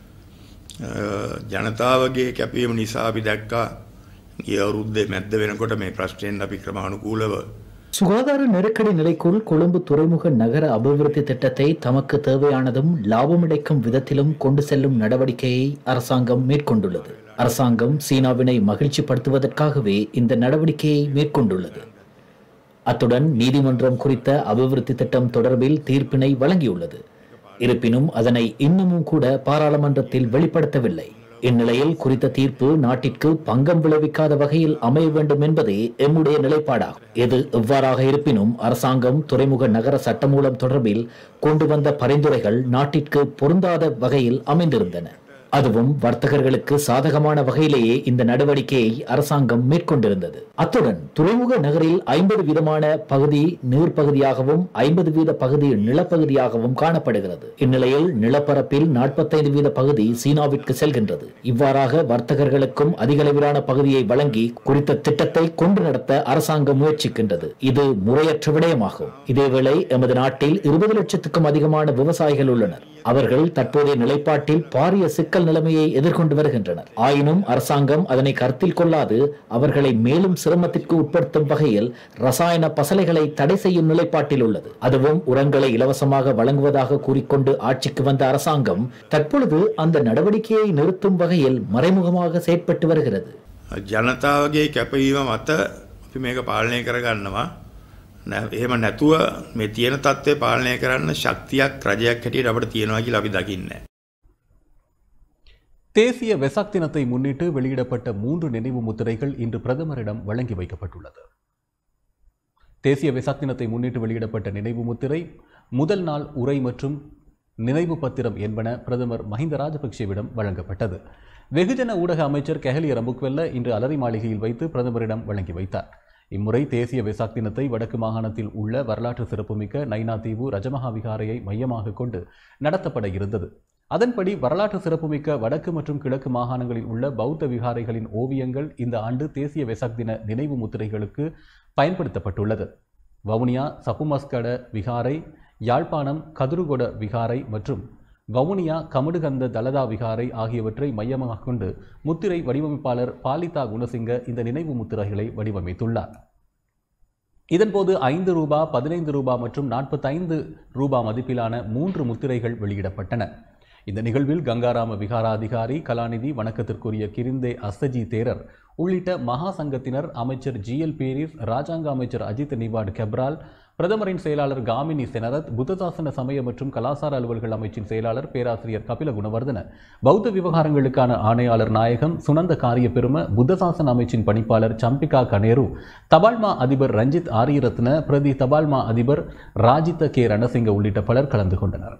Speaker 11: අ, ජනතාවගේ කැපීම නිසා අපි දැක්කා ගිය අවුරුද්දේ මැද්ද වෙනකොට මේ ප්‍රශ්නයෙන් අපි ක්‍රමානුකූලව
Speaker 12: சுகாதார நெருக்கடி நிலைக்குள் கொழும்பு துறைமுக நகர அபிவிருத்தி திட்டத்தை தமக்கு தேவையானதும் லாபமடைக்கும் விதத்திலும் கொண்டு செல்லும் நடவடிக்கையை அரசாங்கம் மேற்கொண்டுள்ளது அரசாங்கம் சீனாவினை மகிழ்ச்சிப்படுத்துவதற்காகவே இந்த நடவடிக்கையை மேற்கொண்டுள்ளது அத்துடன் நீதிமன்றம் குறித்த அபிவிருத்தி திட்டம் தொடர்பில் தீர்ப்பினை வழங்கியுள்ளது இருப்பினும் அதனை இன்னமும் கூட பாராளுமன்றத்தில் வெளிப்படுத்தவில்லை இந்நிலையில் குறித்த தீர்ப்பு நாட்டிற்கு பங்கம் விளைவிக்காத வகையில் அமைய வேண்டும் என்பதே எம்முடைய நிலைப்பாடாகும் எது எவ்வாறாக இருப்பினும் அரசாங்கம் துறைமுக நகர சட்டமூலம் தொடர்பில் கொண்டு வந்த பரிந்துரைகள் நாட்டிற்கு பொருந்தாத வகையில் அமைந்திருந்தன அதுவும் வர்த்தகர்களுக்கு சாதகமான வகையிலேயே இந்த நடவடிக்கையை அரசாங்கம் மேற்கொண்டிருந்தது அத்துடன் துறைமுக நகரில் ஐம்பது வீதமான பகுதி நீர்ப்பகுதியாகவும் ஐம்பது வீத பகுதி நிலப்பகுதியாகவும் காணப்படுகிறது இந்நிலையில் நிலப்பரப்பில் நாற்பத்தைந்து வீத பகுதி சீனாவிற்கு செல்கின்றது இவ்வாறாக வர்த்தகர்களுக்கும் அதிகளவிலான பகுதியை வழங்கி குறித்த திட்டத்தை கொண்டு நடத்த அரசாங்கம் முயற்சிக்கின்றது இது முறையற்ற விடயமாகும் இதேவேளை எமது நாட்டில் இருபது லட்சத்துக்கும் அதிகமான விவசாயிகள் உள்ளனர் அவர்கள் தற்போதைய நிலைப்பாட்டில் பாரிய சிக்கல் நிலைமையை எதிர்கொண்டு வருகின்றனர் ஆயினும் அரசாங்கம் அதனை கருத்தில் கொள்ளாது அவர்களை மேலும் சிரமத்திற்கு உட்படுத்தும் வகையில் ரசாயன பசலைகளை தடை செய்யும் நிலைப்பாட்டில் உள்ளது அதுவும் உரங்களை இலவசமாக வழங்குவதாக கூறிக்கொண்டு ஆட்சிக்கு வந்த அரசாங்கம் தற்பொழுது அந்த நடவடிக்கையை நிறுத்தும் வகையில் மறைமுகமாக செயற்பட்டு வருகிறது
Speaker 11: ජනතාවගේ කැපවීම මත අපි මේක පාලනය කරගන්නවා නැ- එහෙම නැතුව මේ තියෙන තත්ත්වය පාලනය කරන්න ශක්තියක් රජයක් හැටියට අපට තියෙනවා කියලා අපි දකින්නේ.
Speaker 1: தேசிய வெசாக் தினத்தை முன்னிட்டு வெளியிடப்பட்ட மூன்று நினைவு முத்திரைகள் இன்று பிரதமரிடம் வழங்கி வைக்கப்பட்டுள்ளது தேசிய வெசாக் தினத்தை முன்னிட்டு வெளியிடப்பட்ட நினைவு முத்திரை முதல் நாள் உரை மற்றும் நினைவு பத்திரம் என்பன பிரதமர் மஹிந்த ராஜபக்சேவிடம் வழங்கப்பட்டது வெகுஜன ஊடக அமைச்சர் கெஹலிய ரம்புக்வெல்ல இன்று அலரி மாளிகையில் வைத்து பிரதமரிடம் வழங்கி வைத்தார் இம்முறை தேசிய வெசாக் தினத்தை வடக்கு மாகாணத்தில் உள்ள வரலாற்று சிறப்புமிக்க நைனா தீவு ரஜமஹா விகாரையை மையமாக கொண்டு நடத்தப்பட இருந்தது அதன்படி வரலாற்று சிறப்புமிக்க வடக்கு மற்றும் கிழக்கு மாகாணங்களில் உள்ள பௌத்த விகாரைகளின் ஓவியங்கள் இந்த ஆண்டு தேசிய வெசாக் தின நினைவு முத்திரைகளுக்கு பயன்படுத்தப்பட்டுள்ளது வவுனியா சப்புமஸ்கட விகாரை யாழ்ப்பாணம் கதுருகொட விகாரை மற்றும் வவுனியா கமுடுகந்த தலதா விகாரை ஆகியவற்றை மையமாக கொண்டு முத்திரை வடிவமைப்பாளர் பாலிதா குணசிங்க இந்த நினைவு முத்திரைகளை வடிவமைத்துள்ளார் இதன்போது ஐந்து ரூபா பதினைந்து ரூபா மற்றும் நாற்பத்தைந்து ரூபா மதிப்பிலான மூன்று முத்திரைகள் வெளியிடப்பட்டன இந்த நிகழ்வில் கங்காராம விகாராதிகாரி கலாநிதி வணக்கத்திற்குரிய கிரிந்தே அஸ்தஜி தேரர் உள்ளிட்ட மகா சங்கத்தினர் அமைச்சர் ஜி எல் பேரிஸ் ராஜாங்க அமைச்சர் அஜித் நிவாட் கெப்ரால் பிரதமரின் செயலாளர் காமினி செனரத் புத்தசாசன சமய மற்றும் கலாசார அலுவல்கள் அமைச்சின் செயலாளர் பேராசிரியர் கபில குணவர்தன பௌத்த விவகாரங்களுக்கான ஆணையாளர் நாயகம் சுனந்த காரிய பெரும புத்தசாசன அமைச்சின் பணிப்பாளர் சம்பிகா கனேரு தபால்மா அதிபர் ரஞ்சித் ஆரியரத்ன பிரதி தபால்மா அதிபர் ராஜித கே ரணசிங்க உள்ளிட்ட பலர் கலந்து கொண்டனர்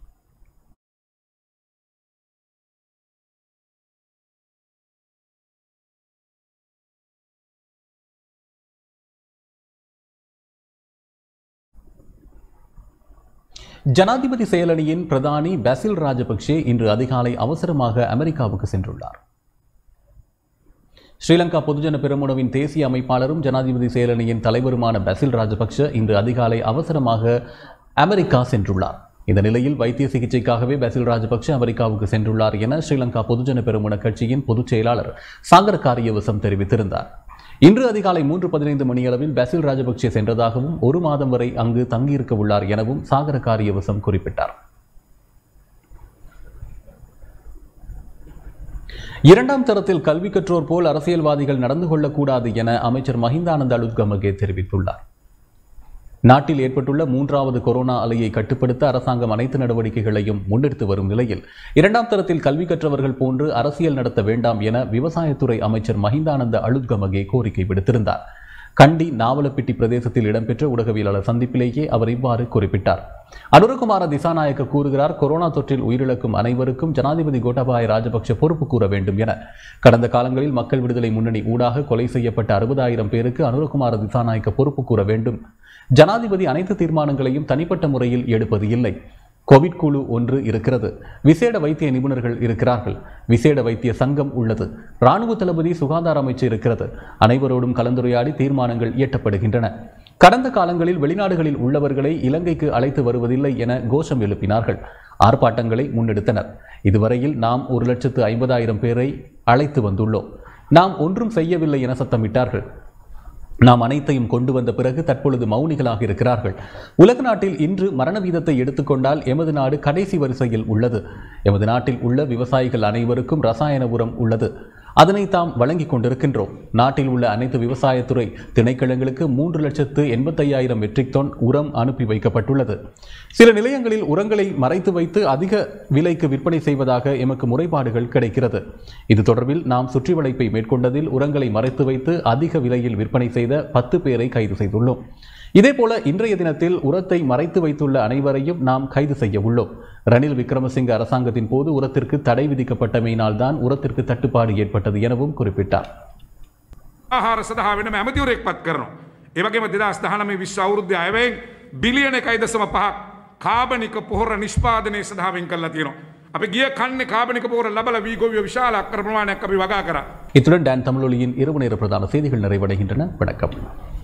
Speaker 1: ஜனாதிபதி செயலணியின் பிரதானி பசில் ராஜபக்சே இன்று அதிகாலை அவசரமாக அமெரிக்காவுக்கு சென்றுள்ளார் ஸ்ரீலங்கா பொதுஜன பெருமுனவின் தேசிய அமைப்பாளரும் ஜனாதிபதி செயலணியின் தலைவருமான பசில் ராஜபக்ஷ இன்று அதிகாலை அவசரமாக அமெரிக்கா சென்றுள்ளார் இந்த நிலையில் வைத்திய சிகிச்சைக்காகவே பசில் ராஜபக்ஷ அமெரிக்காவுக்கு சென்றுள்ளார் என ஸ்ரீலங்கா பொதுஜன பெருமுன கட்சியின் பொதுச் செயலாளர் சாகர காரியவசம் தெரிவித்திருந்தார் இன்று அதிகாலை மூன்று பதினைந்து மணியளவில் பசில் ராஜபக்சே சென்றதாகவும் ஒரு மாதம் வரை அங்கு தங்கியிருக்க உள்ளார் எனவும் சாகர காரியவசம் குறிப்பிட்டார் இரண்டாம் தரத்தில் கல்வி கற்றோர் போல் அரசியல்வாதிகள் நடந்து கொள்ளக்கூடாது என அமைச்சர் மஹிந்தானந்த அலுத்கமகே தெரிவித்துள்ளார் நாட்டில் ஏற்பட்டுள்ள மூன்றாவது கொரோனா அலையை கட்டுப்படுத்த அரசாங்கம் அனைத்து நடவடிக்கைகளையும் முன்னெடுத்து வரும் நிலையில் இரண்டாம் தரத்தில் கல்வி கற்றவர்கள் போன்று அரசியல் நடத்த வேண்டாம் என விவசாயத்துறை அமைச்சர் மஹிந்தானந்த அலுத்கமகே கோரிக்கை விடுத்திருந்தார் கண்டி நாவலப்பிட்டி பிரதேசத்தில் இடம்பெற்ற ஊடகவியலாளர் சந்திப்பிலேயே அவர் இவ்வாறு குறிப்பிட்டார் அனுரகுமார திசாநாயக்க கூறுகிறார் கொரோனா தொற்றில் உயிரிழக்கும் அனைவருக்கும் ஜனாதிபதி கோட்டாபாய ராஜபக்ஷ பொறுப்பு கூற வேண்டும் என கடந்த காலங்களில் மக்கள் விடுதலை முன்னணி ஊடாக கொலை செய்யப்பட்ட அறுபதாயிரம் பேருக்கு அனுரகுமார திசாநாயக்க பொறுப்பு கூற வேண்டும் ஜனாதிபதி அனைத்து தீர்மானங்களையும் தனிப்பட்ட முறையில் எடுப்பது இல்லை கோவிட் குழு ஒன்று இருக்கிறது விசேட வைத்திய நிபுணர்கள் இருக்கிறார்கள் விசேட வைத்திய சங்கம் உள்ளது இராணுவ தளபதி சுகாதார அமைச்சு இருக்கிறது அனைவரோடும் கலந்துரையாடி தீர்மானங்கள் இயற்றப்படுகின்றன கடந்த காலங்களில் வெளிநாடுகளில் உள்ளவர்களை இலங்கைக்கு அழைத்து வருவதில்லை என கோஷம் எழுப்பினார்கள் ஆர்ப்பாட்டங்களை முன்னெடுத்தனர் இதுவரையில் நாம் ஒரு லட்சத்து ஐம்பதாயிரம் பேரை அழைத்து வந்துள்ளோம் நாம் ஒன்றும் செய்யவில்லை என சத்தமிட்டார்கள் நாம் அனைத்தையும் கொண்டு வந்த பிறகு தற்பொழுது மௌனிகளாக இருக்கிறார்கள் உலக நாட்டில் இன்று மரண வீதத்தை எடுத்துக்கொண்டால் எமது நாடு கடைசி வரிசையில் உள்ளது எமது நாட்டில் உள்ள விவசாயிகள் அனைவருக்கும் ரசாயன உரம் உள்ளது அதனை தாம் வழங்கிக் கொண்டிருக்கின்றோம் நாட்டில் உள்ள அனைத்து விவசாயத்துறை திணைக்களங்களுக்கு மூன்று லட்சத்து எண்பத்தையாயிரம் மெட்ரிக் டன் உரம் அனுப்பி வைக்கப்பட்டுள்ளது சில நிலையங்களில் உரங்களை மறைத்து வைத்து அதிக விலைக்கு விற்பனை செய்வதாக எமக்கு முறைப்பாடுகள் கிடைக்கிறது இது தொடர்பில் நாம் சுற்றி வளைப்பை மேற்கொண்டதில் உரங்களை மறைத்து வைத்து அதிக விலையில் விற்பனை செய்த பத்து பேரை கைது செய்துள்ளோம் இதேபோல இன்றைய தினத்தில் உரத்தை மறைத்து வைத்துள்ள அனைவரையும் நாம் கைது செய்ய உள்ளோம் ரணில் விக்ரமசிங்க அரசாங்கத்தின் போது உரத்திற்கு தடை விதிக்கப்பட்டமையினால் தான் உரத்திற்கு தட்டுப்பாடு ஏற்பட்டது எனவும் குறிப்பிட்டார்
Speaker 13: ආහාර සඳහා වෙනම ඇමතිවරෙක් පත් කරනවා. ඒවගේම දෙදස් දහනම විශ්ව අවුරුද්ධ අයවයෙන් බිලියන එකයි දසම පහක් කාබනික පොහොර නිෂ්පාදනය සඳහාවෙන් කරලා තියෙනවා. අපි ගිය කන්නේ කාබනික පොහොර ලබල වීගොවිය විශාල අක්කර ප්‍රමාණයක් අපි වගා කරා.
Speaker 1: இத்துடன் டான் தமிழொலியின் இரவு நேர பிரதான செய்திகள் நிறைவடைகின்றன வணக்கம்